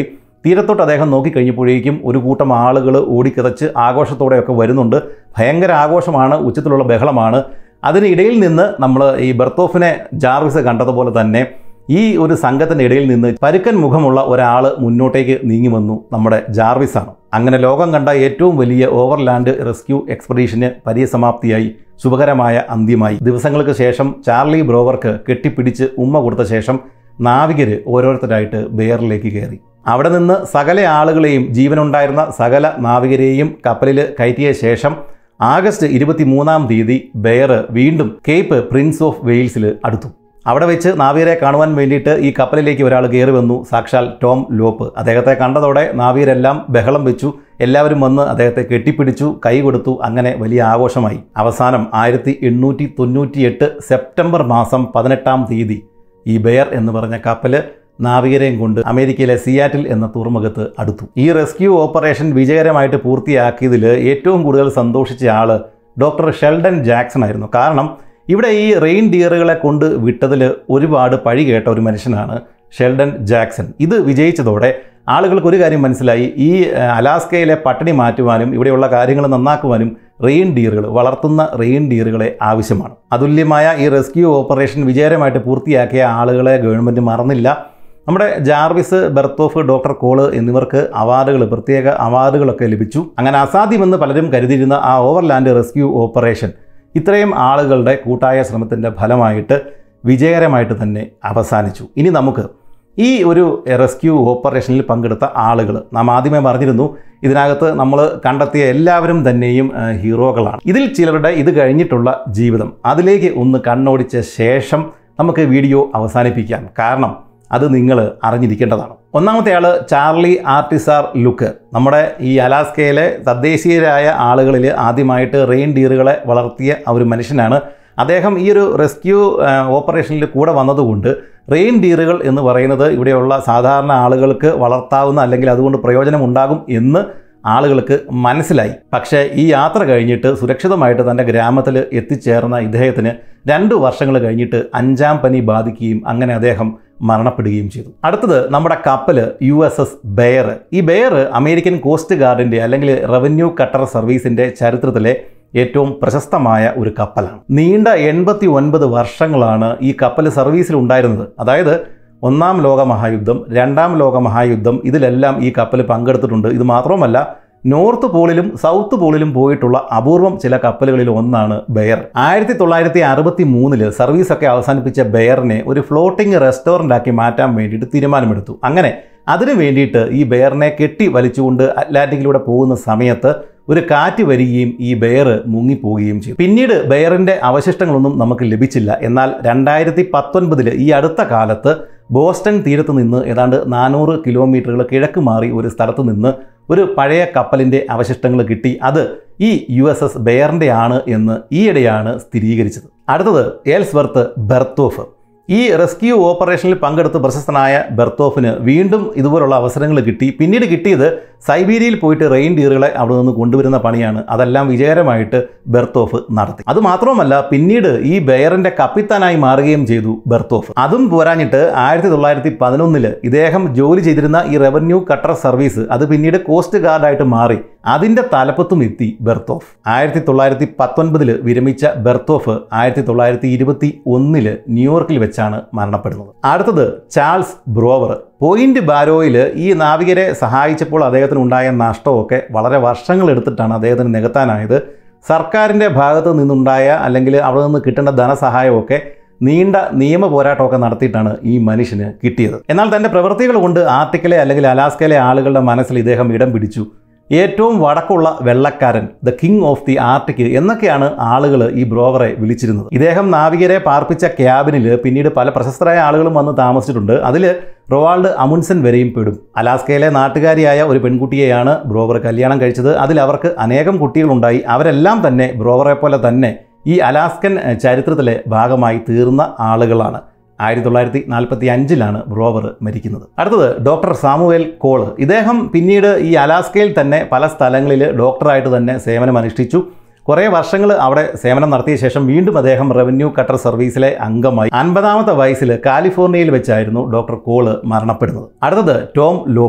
തീരത്തോട്ട് അദ്ദേഹം നോക്കിക്കഴിഞ്ഞപ്പോഴേക്കും ഒരു കൂട്ടം ആളുകൾ ഓടിക്കിതച്ച് ആഘോഷത്തോടെയൊക്കെ വരുന്നുണ്ട് ഭയങ്കര ആഘോഷമാണ് ഉച്ചത്തിലുള്ള ബഹളമാണ് അതിനിടയിൽ നിന്ന് നമ്മൾ ഈ ബെർത്തോഫിനെ ജാർവിസ് കണ്ടതുപോലെ തന്നെ ഈ ഒരു സംഘത്തിൻ്റെ ഇടയിൽ നിന്ന് പരുക്കൻ മുഖമുള്ള ഒരാൾ മുന്നോട്ടേക്ക് നീങ്ങി വന്നു നമ്മുടെ ജാർവിസാണ് അങ്ങനെ ലോകം കണ്ട ഏറ്റവും വലിയ ഓവർലാൻഡ് റെസ്ക്യൂ എക്സ്പെഡീഷന് പരിസമാപ്തിയായി ശുഭകരമായ അന്ത്യമായി ദിവസങ്ങൾക്ക് ശേഷം ചാർലി ബ്രോവർക്ക് കെട്ടിപ്പിടിച്ച് ഉമ്മ കൊടുത്ത ശേഷം നാവികര് ഓരോരുത്തരായിട്ട് ബെയറിലേക്ക് കയറി അവിടെ നിന്ന് സകല ആളുകളെയും ജീവനുണ്ടായിരുന്ന സകല നാവികരെയും കപ്പലിൽ കയറ്റിയ ശേഷം ആഗസ്റ്റ് ഇരുപത്തി മൂന്നാം തീയതി ബെയർ വീണ്ടും കേപ്പ് പ്രിൻസ് ഓഫ് വെയിൽസിൽ അടുത്തു അവിടെ വെച്ച് നാവികരെ കാണുവാൻ വേണ്ടിയിട്ട് ഈ കപ്പലിലേക്ക് ഒരാൾ കയറി വന്നു സാക്ഷാൽ ടോം ലോപ്പ് അദ്ദേഹത്തെ കണ്ടതോടെ നാവികരെല്ലാം ബഹളം വെച്ചു എല്ലാവരും വന്ന് അദ്ദേഹത്തെ കെട്ടിപ്പിടിച്ചു കൈ കൊടുത്തു അങ്ങനെ വലിയ ആഘോഷമായി അവസാനം ആയിരത്തി എണ്ണൂറ്റി തൊണ്ണൂറ്റിയെട്ട് സെപ്റ്റംബർ മാസം പതിനെട്ടാം തീയതി ഈ ബെയർ എന്ന് പറഞ്ഞ കപ്പല് നാവികരെയും കൊണ്ട് അമേരിക്കയിലെ സിയാറ്റിൽ എന്ന തുറമുഖത്ത് അടുത്തു ഈ റെസ്ക്യൂ ഓപ്പറേഷൻ വിജയകരമായിട്ട് പൂർത്തിയാക്കിയതിൽ ഏറ്റവും കൂടുതൽ സന്തോഷിച്ച ആള് ഡോക്ടർ ഷെൽഡൻ ജാക്സൺ ആയിരുന്നു കാരണം ഇവിടെ ഈ റെയിൻ ഡിയറുകളെ കൊണ്ട് വിട്ടതിൽ ഒരുപാട് പഴി കേട്ട ഒരു മനുഷ്യനാണ് ഷെൽഡൻ ജാക്സൺ ഇത് വിജയിച്ചതോടെ ആളുകൾക്ക് ഒരു കാര്യം മനസ്സിലായി ഈ ഏഹ്, അലാസ്കയിലെ പട്ടിണി മാറ്റുവാനും ഇവിടെയുള്ള കാര്യങ്ങൾ നന്നാക്കുവാനും റെയിൻ ഡിയറുകൾ വളർത്തുന്ന റെയിൻ ഡിയറുകളെ ആവശ്യമാണ് അതുല്യമായ ഈ റെസ്ക്യൂ ഓപ്പറേഷൻ വിജയകരമായിട്ട് പൂർത്തിയാക്കിയ ആളുകളെ ഗവൺമെൻറ് മറന്നില്ല നമ്മുടെ ജാർവിസ് ബെർത്തോഫ് ഡോക്ടർ കോള് എന്നിവർക്ക് അവാർഡുകൾ പ്രത്യേക അവാർഡുകളൊക്കെ ലഭിച്ചു അങ്ങനെ അസാധ്യമെന്ന് പലരും കരുതിയിരുന്ന ആ ഓവർലാൻഡ് റെസ്ക്യൂ ഓപ്പറേഷൻ ഇത്രയും ആളുകളുടെ കൂട്ടായ ശ്രമത്തിൻ്റെ ഫലമായിട്ട് വിജയകരമായിട്ട് തന്നെ അവസാനിച്ചു ഇനി നമുക്ക് ഈ ഒരു റെസ്ക്യൂ ഓപ്പറേഷനിൽ പങ്കെടുത്ത ആളുകൾ നാം ആദ്യമേ പറഞ്ഞിരുന്നു ഇതിനകത്ത് നമ്മൾ കണ്ടെത്തിയ എല്ലാവരും തന്നെയും ആ, ഹീറോകളാണ് ഇതിൽ ചിലരുടെ ഇത് കഴിഞ്ഞിട്ടുള്ള ജീവിതം അതിലേക്ക് ഒന്ന് കണ്ണോടിച്ച ശേഷം നമുക്ക് വീഡിയോ അവസാനിപ്പിക്കാം കാരണം അത് നിങ്ങൾ അറിഞ്ഞിരിക്കേണ്ടതാണ് ഒന്നാമത്തെ ആൾ ചാർലി ആർട്ടിസാർ ലുക്ക് നമ്മുടെ ഈ അലാസ്കയിലെ തദ്ദേശീയരായ ആളുകളിൽ ആദ്യമായിട്ട് റെയിൻ ഡീറുകളെ വളർത്തിയ ആ ഒരു മനുഷ്യനാണ് അദ്ദേഹം ഈ ഒരു റെസ്ക്യൂ ആ, ഓപ്പറേഷനിൽ കൂടെ വന്നതുകൊണ്ട് റെയിൻ ഡീറുകൾ എന്ന് പറയുന്നത് ഇവിടെയുള്ള സാധാരണ ആളുകൾക്ക് വളർത്താവുന്ന അല്ലെങ്കിൽ അതുകൊണ്ട് പ്രയോജനം ഉണ്ടാകും എന്ന് ആളുകൾക്ക് മനസ്സിലായി പക്ഷേ ഈ യാത്ര കഴിഞ്ഞിട്ട് സുരക്ഷിതമായിട്ട് തൻ്റെ ഗ്രാമത്തിൽ എത്തിച്ചേർന്ന ഇദ്ദേഹത്തിന് രണ്ട് വർഷങ്ങൾ കഴിഞ്ഞിട്ട് അഞ്ചാം പനി ബാധിക്കുകയും അങ്ങനെ അദ്ദേഹം മരണപ്പെടുകയും ചെയ്തു അടുത്തത് നമ്മുടെ കപ്പൽ യു എസ് എസ് ബെയർ ഈ ബെയർ അമേരിക്കൻ കോസ്റ്റ് ഗാർഡിൻ്റെ അല്ലെങ്കിൽ റവന്യൂ കട്ടർ സർവീസിൻ്റെ ചരിത്രത്തിലെ ഏറ്റവും പ്രശസ്തമായ ഒരു കപ്പലാണ് നീണ്ട എൺപത്തി ഒൻപത് വർഷങ്ങളാണ് ഈ കപ്പൽ സർവീസിൽ ഉണ്ടായിരുന്നത് അതായത് ഒന്നാം ലോക മഹായുദ്ധം രണ്ടാം ലോക മഹായുദ്ധം ഇതിലെല്ലാം ഈ കപ്പൽ പങ്കെടുത്തിട്ടുണ്ട് ഇത് മാത്രമല്ല നോർത്ത് പോളിലും സൗത്ത് പോളിലും പോയിട്ടുള്ള അപൂർവം ചില കപ്പലുകളിൽ ഒന്നാണ് ബെയർ ആയിരത്തി തൊള്ളായിരത്തി അറുപത്തി മൂന്നില് സർവീസൊക്കെ അവസാനിപ്പിച്ച ബെയറിനെ ഒരു ഫ്ലോട്ടിംഗ് റെസ്റ്റോറൻ്റ് ആക്കി മാറ്റാൻ വേണ്ടിയിട്ട് തീരുമാനമെടുത്തു അങ്ങനെ അതിനു വേണ്ടിയിട്ട് ഈ ബെയറിനെ കെട്ടി വലിച്ചുകൊണ്ട് അറ്റ്ലാന്റിക്കിലൂടെ പോകുന്ന സമയത്ത് ഒരു കാറ്റ് വരികയും ഈ ബെയർ മുങ്ങിപ്പോവുകയും ചെയ്തു പിന്നീട് ബെയറിൻ്റെ അവശിഷ്ടങ്ങളൊന്നും നമുക്ക് ലഭിച്ചില്ല എന്നാൽ രണ്ടായിരത്തി പത്തൊൻപതിൽ ഈ അടുത്ത കാലത്ത് ബോസ്റ്റൺ തീരത്ത് നിന്ന് ഏതാണ്ട് നാനൂറ് കിലോമീറ്ററുകൾ കിഴക്ക് മാറി ഒരു സ്ഥലത്ത് നിന്ന് ഒരു പഴയ കപ്പലിൻ്റെ അവശിഷ്ടങ്ങൾ കിട്ടി അത് ഈ യു എസ് എസ് ബെയറിൻ്റെ ആണ് എന്ന് ഈയിടെയാണ് സ്ഥിരീകരിച്ചത് അടുത്തത് ഏൽസ്വർത്ത് ബെർത്തോഫ് ഈ റെസ്ക്യൂ ഓപ്പറേഷനിൽ പങ്കെടുത്ത് പ്രശസ്തനായ ബെർത്തോഫിന് വീണ്ടും ഇതുപോലുള്ള അവസരങ്ങൾ കിട്ടി പിന്നീട് കിട്ടിയത് സൈബീരിയയിൽ പോയിട്ട് റെയിൻ ഡീറുകളെ അവിടെ നിന്ന് കൊണ്ടുവരുന്ന പണിയാണ് അതെല്ലാം വിജയകരമായിട്ട് ബെർത്തോഫ് നടത്തി അതുമാത്രമല്ല പിന്നീട് ഈ ബെയറിന്റെ കപ്പിത്താനായി മാറുകയും ചെയ്തു ബെർത്തോഫ് അതും പോരാഞ്ഞിട്ട് ആയിരത്തി തൊള്ളായിരത്തി പതിനൊന്നില് ഇദ്ദേഹം ജോലി ചെയ്തിരുന്ന ഈ റവന്യൂ കട്ടർ സർവീസ് അത് പിന്നീട് കോസ്റ്റ് ഗാർഡായിട്ട് മാറി അതിന്റെ തലപ്പത്തും എത്തി ബെർത്തോഫ് ആയിരത്തി തൊള്ളായിരത്തി പത്തൊൻപതില് വിരമിച്ച ബെർത്തോഫ് ആയിരത്തി തൊള്ളായിരത്തി ഇരുപത്തി ഒന്നില് ന്യൂയോർക്കിൽ വെച്ചാണ് മരണപ്പെടുന്നത് അടുത്തത് ചാൾസ് ബ്രോവർ പോയിന്റ് ബാരോയിൽ ഈ നാവികരെ സഹായിച്ചപ്പോൾ അദ്ദേഹത്തിന് ഉണ്ടായ നഷ്ടമൊക്കെ വളരെ വർഷങ്ങൾ എടുത്തിട്ടാണ് അദ്ദേഹത്തിന് നികത്താനായത് സർക്കാരിൻ്റെ ഭാഗത്ത് നിന്നുണ്ടായ അല്ലെങ്കിൽ അവിടെ നിന്ന് കിട്ടേണ്ട ധനസഹായമൊക്കെ നീണ്ട നിയമ പോരാട്ടമൊക്കെ നടത്തിയിട്ടാണ് ഈ മനുഷ്യന് കിട്ടിയത് എന്നാൽ തൻ്റെ പ്രവൃത്തികൾ കൊണ്ട് ആർട്ടിക്കിലെ അല്ലെങ്കിൽ അലാസ്കയിലെ ആളുകളുടെ മനസ്സിൽ ഇദ്ദേഹം ഇടം പിടിച്ചു ഏറ്റവും വടക്കുള്ള വെള്ളക്കാരൻ the king of the Arctic എന്നൊക്കെയാണ് ആളുകൾ ഈ ബ്രോവറെ വിളിച്ചിരുന്നത് ഇദ്ദേഹം നാവികരെ പാർപ്പിച്ച ക്യാബിനിൽ പിന്നീട് പല പ്രശസ്തരായ ആളുകളും വന്ന് താമസിച്ചിട്ടുണ്ട് അതിൽ റൊവാൾഡ് അമുൻസൻ വരെയും പെടും അലാസ്കയിലെ നാട്ടുകാരിയായ ഒരു പെൺകുട്ടിയെയാണ് ബ്രോവർ കല്യാണം കഴിച്ചത് അതിൽ അവർക്ക് അനേകം കുട്ടികളുണ്ടായി അവരെല്ലാം തന്നെ ബ്രോവറെ പോലെ തന്നെ ഈ അലാസ്കൻ എഹ്, ചരിത്രത്തിലെ ഭാഗമായി തീർന്ന ആളുകളാണ് ആയിരത്തി തൊള്ളായിരത്തി നാൽപ്പത്തി അഞ്ചിലാണ് ബ്രോവർ മരിക്കുന്നത് അടുത്തത് ഡോക്ടർ സാമുവേൽ കോള് ഇദ്ദേഹം പിന്നീട് ഈ അലാസ്കയിൽ തന്നെ പല സ്ഥലങ്ങളിൽ ഡോക്ടറായിട്ട് തന്നെ സേവനം അനുഷ്ഠിച്ചു കുറേ വർഷങ്ങൾ അവിടെ സേവനം നടത്തിയ ശേഷം വീണ്ടും അദ്ദേഹം റവന്യൂ കട്ടർ സർവീസിലെ അംഗമായി അൻപതാമത്തെ വയസ്സിൽ കാലിഫോർണിയയിൽ വെച്ചായിരുന്നു ഡോക്ടർ കോള് മരണപ്പെടുന്നത് അടുത്തത് ടോം ലോപ്പ്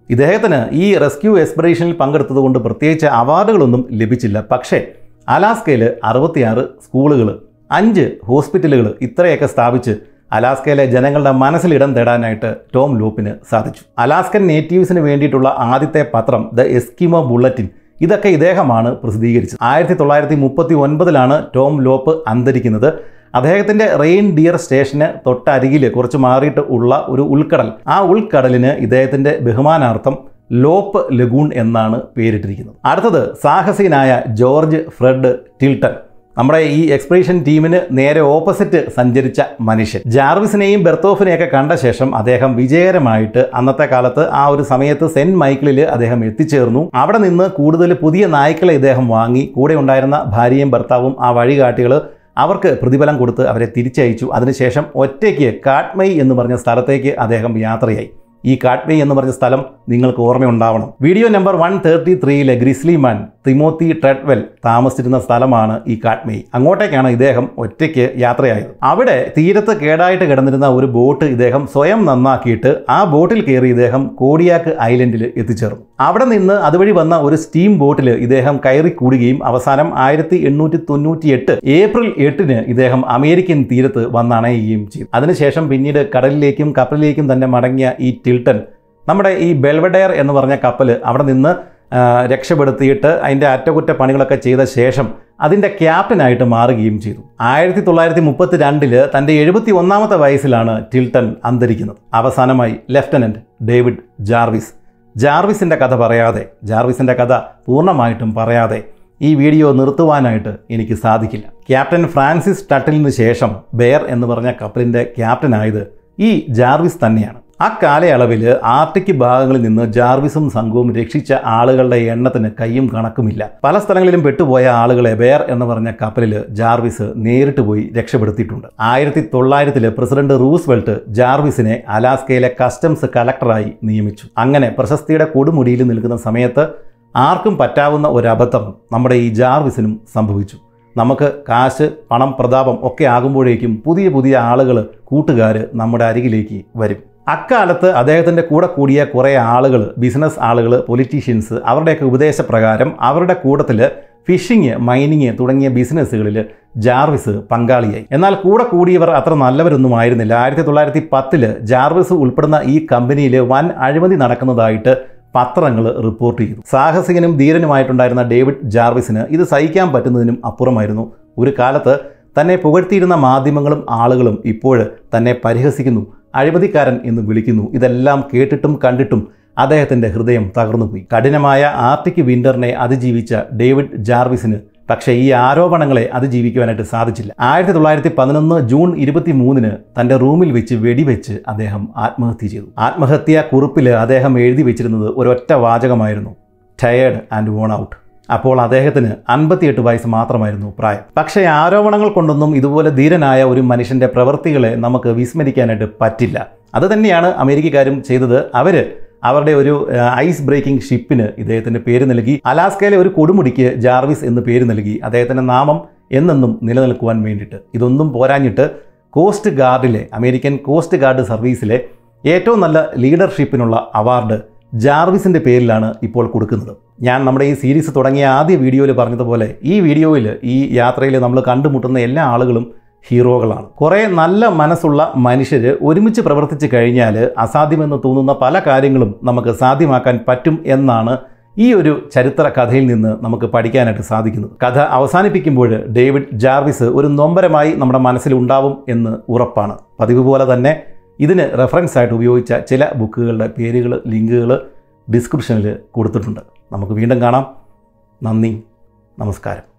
ഇദ്ദേഹത്തിന് ഈ റെസ്ക്യൂ എക്സ്പെഡീഷനിൽ പങ്കെടുത്തതുകൊണ്ട് പ്രത്യേകിച്ച് അവാർഡുകളൊന്നും ലഭിച്ചില്ല പക്ഷേ അലാസ്കയിൽ അറുപത്തിയാറ് സ്കൂളുകൾ അഞ്ച് ഹോസ്പിറ്റലുകൾ ഇത്രയൊക്കെ സ്ഥാപിച്ച് അലാസ്കയിലെ ജനങ്ങളുടെ മനസ്സിൽ ഇടം തേടാനായിട്ട് ടോം ലോപ്പിന് സാധിച്ചു അലാസ്കൻ നേറ്റീവ്സിന് വേണ്ടിയിട്ടുള്ള ആദ്യത്തെ പത്രം ദ എസ്കിമോ ബുള്ളറ്റിൻ ഇതൊക്കെ ഇദ്ദേഹമാണ് പ്രസിദ്ധീകരിച്ചത് ആയിരത്തി തൊള്ളായിരത്തി മുപ്പത്തി ഒൻപതിലാണ് ടോം ലോപ്പ് അന്തരിക്കുന്നത് അദ്ദേഹത്തിൻ്റെ റെയിൻ ഡിയർ സ്റ്റേഷന് തൊട്ടരികിൽ കുറച്ച് മാറിയിട്ട് ഉള്ള ഒരു ഉൾക്കടൽ ആ ഉൾക്കടലിന് ഇദ്ദേഹത്തിൻ്റെ ബഹുമാനാർത്ഥം ലോപ്പ് ലഗൂൺ എന്നാണ് പേരിട്ടിരിക്കുന്നത് അടുത്തത് സാഹസികനായ ജോർജ് ഫ്രെഡ് ടിൽട്ടൺ നമ്മുടെ ഈ എക്സ്പെഡീഷൻ ടീമിന് നേരെ ഓപ്പോസിറ്റ് സഞ്ചരിച്ച മനുഷ്യൻ ജാർവിസിനെയും ബെർത്തോഫിനെയൊക്കെ കണ്ട ശേഷം അദ്ദേഹം വിജയകരമായിട്ട് അന്നത്തെ കാലത്ത് ആ ഒരു സമയത്ത് സെന്റ് മൈക്കിളിൽ അദ്ദേഹം എത്തിച്ചേർന്നു അവിടെ നിന്ന് കൂടുതൽ പുതിയ നായ്ക്കളെ ഇദ്ദേഹം വാങ്ങി കൂടെ ഉണ്ടായിരുന്ന ഭാര്യയും ഭർത്താവും ആ വഴികാട്ടികൾ അവർക്ക് പ്രതിഫലം കൊടുത്ത് അവരെ തിരിച്ചയച്ചു അതിനുശേഷം ഒറ്റയ്ക്ക് കാട്മൈ എന്ന് പറഞ്ഞ സ്ഥലത്തേക്ക് അദ്ദേഹം യാത്രയായി ഈ കാട്മൈ എന്ന് പറഞ്ഞ സ്ഥലം നിങ്ങൾക്ക് ഓർമ്മയുണ്ടാവണം വീഡിയോ നമ്പർ വൺ തേർട്ടി ത്രീയിലെ ഗ്രിസ്ലിമാൻ തിമോത്തി ട്രെഡ്വെൽ താമസിച്ചിരുന്ന സ്ഥലമാണ് ഈ കാട്മൈ അങ്ങോട്ടേക്കാണ് ഇദ്ദേഹം ഒറ്റയ്ക്ക് യാത്രയായത് അവിടെ തീരത്ത് കേടായിട്ട് കിടന്നിരുന്ന ഒരു ബോട്ട് ഇദ്ദേഹം സ്വയം നന്നാക്കിയിട്ട് ആ ബോട്ടിൽ കയറി ഇദ്ദേഹം കോഡിയാക്ക് ഐലൻഡിൽ എത്തിച്ചേർന്നു അവിടെ നിന്ന് അതുവഴി വന്ന ഒരു സ്റ്റീം ബോട്ടിൽ ഇദ്ദേഹം കയറി കൂടുകയും അവസാനം ആയിരത്തി എണ്ണൂറ്റി തൊണ്ണൂറ്റി എട്ട് ഏപ്രിൽ എട്ടിന് ഇദ്ദേഹം അമേരിക്കൻ തീരത്ത് വന്നണയുകയും ചെയ്തു അതിനുശേഷം പിന്നീട് കടലിലേക്കും കപ്പലിലേക്കും തന്നെ മടങ്ങിയ ഈ ടിൽട്ടൺ നമ്മുടെ ഈ ബെൽവഡെയർ എന്ന് പറഞ്ഞ കപ്പൽ അവിടെ നിന്ന് ആ, രക്ഷപ്പെടുത്തിയിട്ട് അതിൻ്റെ അറ്റകുറ്റപ്പണികളൊക്കെ ചെയ്ത ശേഷം അതിൻ്റെ ക്യാപ്റ്റനായിട്ട് മാറുകയും ചെയ്തു ആയിരത്തി തൊള്ളായിരത്തി മുപ്പത്തി രണ്ടില് തൻ്റെ എഴുപത്തി ഒന്നാമത്തെ വയസ്സിലാണ് ടിൽട്ടൺ അന്തരിക്കുന്നത് അവസാനമായി ലെഫ്റ്റനൻറ്റ് ഡേവിഡ് ജാർവിസ് ജാർവിസിൻ്റെ കഥ പറയാതെ ജാർവിസിൻ്റെ കഥ പൂർണ്ണമായിട്ടും പറയാതെ ഈ വീഡിയോ നിർത്തുവാനായിട്ട് എനിക്ക് സാധിക്കില്ല ക്യാപ്റ്റൻ ഫ്രാൻസിസ് ടട്ടിലിന് ശേഷം ബെയർ എന്ന് പറഞ്ഞ കപ്പലിൻ്റെ ക്യാപ്റ്റനായത് ഈ ജാർവിസ് തന്നെയാണ് ആ കാലയളവിൽ ആർട്ടിക് ഭാഗങ്ങളിൽ നിന്ന് ജാർവിസും സംഘവും രക്ഷിച്ച ആളുകളുടെ എണ്ണത്തിന് കയ്യും കണക്കുമില്ല പല സ്ഥലങ്ങളിലും പെട്ടുപോയ ആളുകളെ ബെയർ എന്ന് പറഞ്ഞ കപ്പലിൽ ജാർവിസ് നേരിട്ട് പോയി രക്ഷപ്പെടുത്തിയിട്ടുണ്ട് ആയിരത്തി തൊള്ളായിരത്തിൽ പ്രസിഡന്റ് റൂസ്വെൽട്ട് ജാർവിസിനെ അലാസ്കയിലെ കസ്റ്റംസ് കളക്ടറായി നിയമിച്ചു അങ്ങനെ പ്രശസ്തിയുടെ കൊടുമുടിയിൽ നിൽക്കുന്ന സമയത്ത് ആർക്കും പറ്റാവുന്ന ഒരു അബദ്ധം നമ്മുടെ ഈ ജാർവിസിനും സംഭവിച്ചു നമുക്ക് കാശ് പണം പ്രതാപം ഒക്കെ ആകുമ്പോഴേക്കും പുതിയ പുതിയ ആളുകൾ കൂട്ടുകാർ നമ്മുടെ അരികിലേക്ക് വരും അക്കാലത്ത് അദ്ദേഹത്തിൻ്റെ കൂടെ കൂടിയ കുറേ ആളുകൾ ബിസിനസ് ആളുകൾ പൊളിറ്റീഷ്യൻസ് അവരുടെയൊക്കെ ഉപദേശപ്രകാരം അവരുടെ കൂട്ടത്തിൽ ഫിഷിങ് മൈനിങ് തുടങ്ങിയ ബിസിനസ്സുകളിൽ ജാർവിസ് പങ്കാളിയായി എന്നാൽ കൂടെ കൂടിയവർ അത്ര നല്ലവരൊന്നും ആയിരുന്നില്ല ആയിരത്തി തൊള്ളായിരത്തി പത്തില് ജാർവിസ് ഉൾപ്പെടുന്ന ഈ കമ്പനിയിൽ വൻ അഴിമതി നടക്കുന്നതായിട്ട് പത്രങ്ങൾ റിപ്പോർട്ട് ചെയ്തു സാഹസികനും ധീരനുമായിട്ടുണ്ടായിരുന്ന ഡേവിഡ് ജാർവിസിന് ഇത് സഹിക്കാൻ പറ്റുന്നതിനും അപ്പുറമായിരുന്നു ഒരു കാലത്ത് തന്നെ പുകഴ്ത്തിയിരുന്ന മാധ്യമങ്ങളും ആളുകളും ഇപ്പോൾ തന്നെ പരിഹസിക്കുന്നു അഴിമതിക്കാരൻ എന്ന് വിളിക്കുന്നു ഇതെല്ലാം കേട്ടിട്ടും കണ്ടിട്ടും അദ്ദേഹത്തിൻ്റെ ഹൃദയം തകർന്നുപോയി കഠിനമായ ആർട്ടിക് വിന്ററിനെ അതിജീവിച്ച ഡേവിഡ് ജാർവിസിന് പക്ഷേ ഈ ആരോപണങ്ങളെ അതിജീവിക്കുവാനായിട്ട് സാധിച്ചില്ല ആയിരത്തി തൊള്ളായിരത്തി പതിനൊന്ന് ജൂൺ ഇരുപത്തി മൂന്നിന് തൻ്റെ റൂമിൽ വെച്ച് വെടിവെച്ച് അദ്ദേഹം ആത്മഹത്യ ചെയ്തു ആത്മഹത്യാ കുറിപ്പിൽ അദ്ദേഹം എഴുതി വെച്ചിരുന്നത് ഒരൊറ്റ വാചകമായിരുന്നു ടയേർഡ് ആൻഡ് വോൺ ഔട്ട് അപ്പോൾ അദ്ദേഹത്തിന് അൻപത്തിയെട്ട് വയസ്സ് മാത്രമായിരുന്നു പ്രായം പക്ഷേ ആരോപണങ്ങൾ കൊണ്ടൊന്നും ഇതുപോലെ ധീരനായ ഒരു മനുഷ്യൻ്റെ പ്രവൃത്തികളെ നമുക്ക് വിസ്മരിക്കാനായിട്ട് പറ്റില്ല അത് തന്നെയാണ് അമേരിക്കക്കാരും ചെയ്തത് അവർ അവരുടെ ഒരു ഐസ് ബ്രേക്കിംഗ് ഷിപ്പിന് ഇദ്ദേഹത്തിൻ്റെ പേര് നൽകി അലാസ്കയിലെ ഒരു കൊടുമുടിക്ക് ജാർവിസ് എന്ന് പേര് നൽകി അദ്ദേഹത്തിൻ്റെ നാമം എന്നെന്നും നിലനിൽക്കുവാൻ വേണ്ടിയിട്ട് ഇതൊന്നും പോരാഞ്ഞിട്ട് കോസ്റ്റ് ഗാർഡിലെ അമേരിക്കൻ കോസ്റ്റ് ഗാർഡ് സർവീസിലെ ഏറ്റവും നല്ല ലീഡർഷിപ്പിനുള്ള അവാർഡ് ജാർവിസിൻ്റെ പേരിലാണ് ഇപ്പോൾ കൊടുക്കുന്നത് ഞാൻ നമ്മുടെ ഈ സീരീസ് തുടങ്ങിയ ആദ്യ വീഡിയോയിൽ പറഞ്ഞതുപോലെ ഈ വീഡിയോയിൽ ഈ യാത്രയിൽ നമ്മൾ കണ്ടുമുട്ടുന്ന എല്ലാ ആളുകളും ഹീറോകളാണ് കുറേ നല്ല മനസ്സുള്ള മനുഷ്യർ ഒരുമിച്ച് പ്രവർത്തിച്ച് കഴിഞ്ഞാൽ അസാധ്യമെന്ന് തോന്നുന്ന പല കാര്യങ്ങളും നമുക്ക് സാധ്യമാക്കാൻ പറ്റും എന്നാണ് ഈ ഒരു ചരിത്ര കഥയിൽ നിന്ന് നമുക്ക് പഠിക്കാനായിട്ട് സാധിക്കുന്നത് കഥ അവസാനിപ്പിക്കുമ്പോൾ ഡേവിഡ് ജാർവിസ് ഒരു നൊമ്പരമായി നമ്മുടെ മനസ്സിൽ ഉണ്ടാവും എന്ന് ഉറപ്പാണ് പതിവ് പോലെ തന്നെ ഇതിന് റെഫറൻസ് ആയിട്ട് ഉപയോഗിച്ച ചില ബുക്കുകളുടെ പേരുകൾ ലിങ്കുകൾ ഡിസ്ക്രിപ്ഷനിൽ കൊടുത്തിട്ടുണ്ട് നമുക്ക് വീണ്ടും കാണാം നന്ദി നമസ്കാരം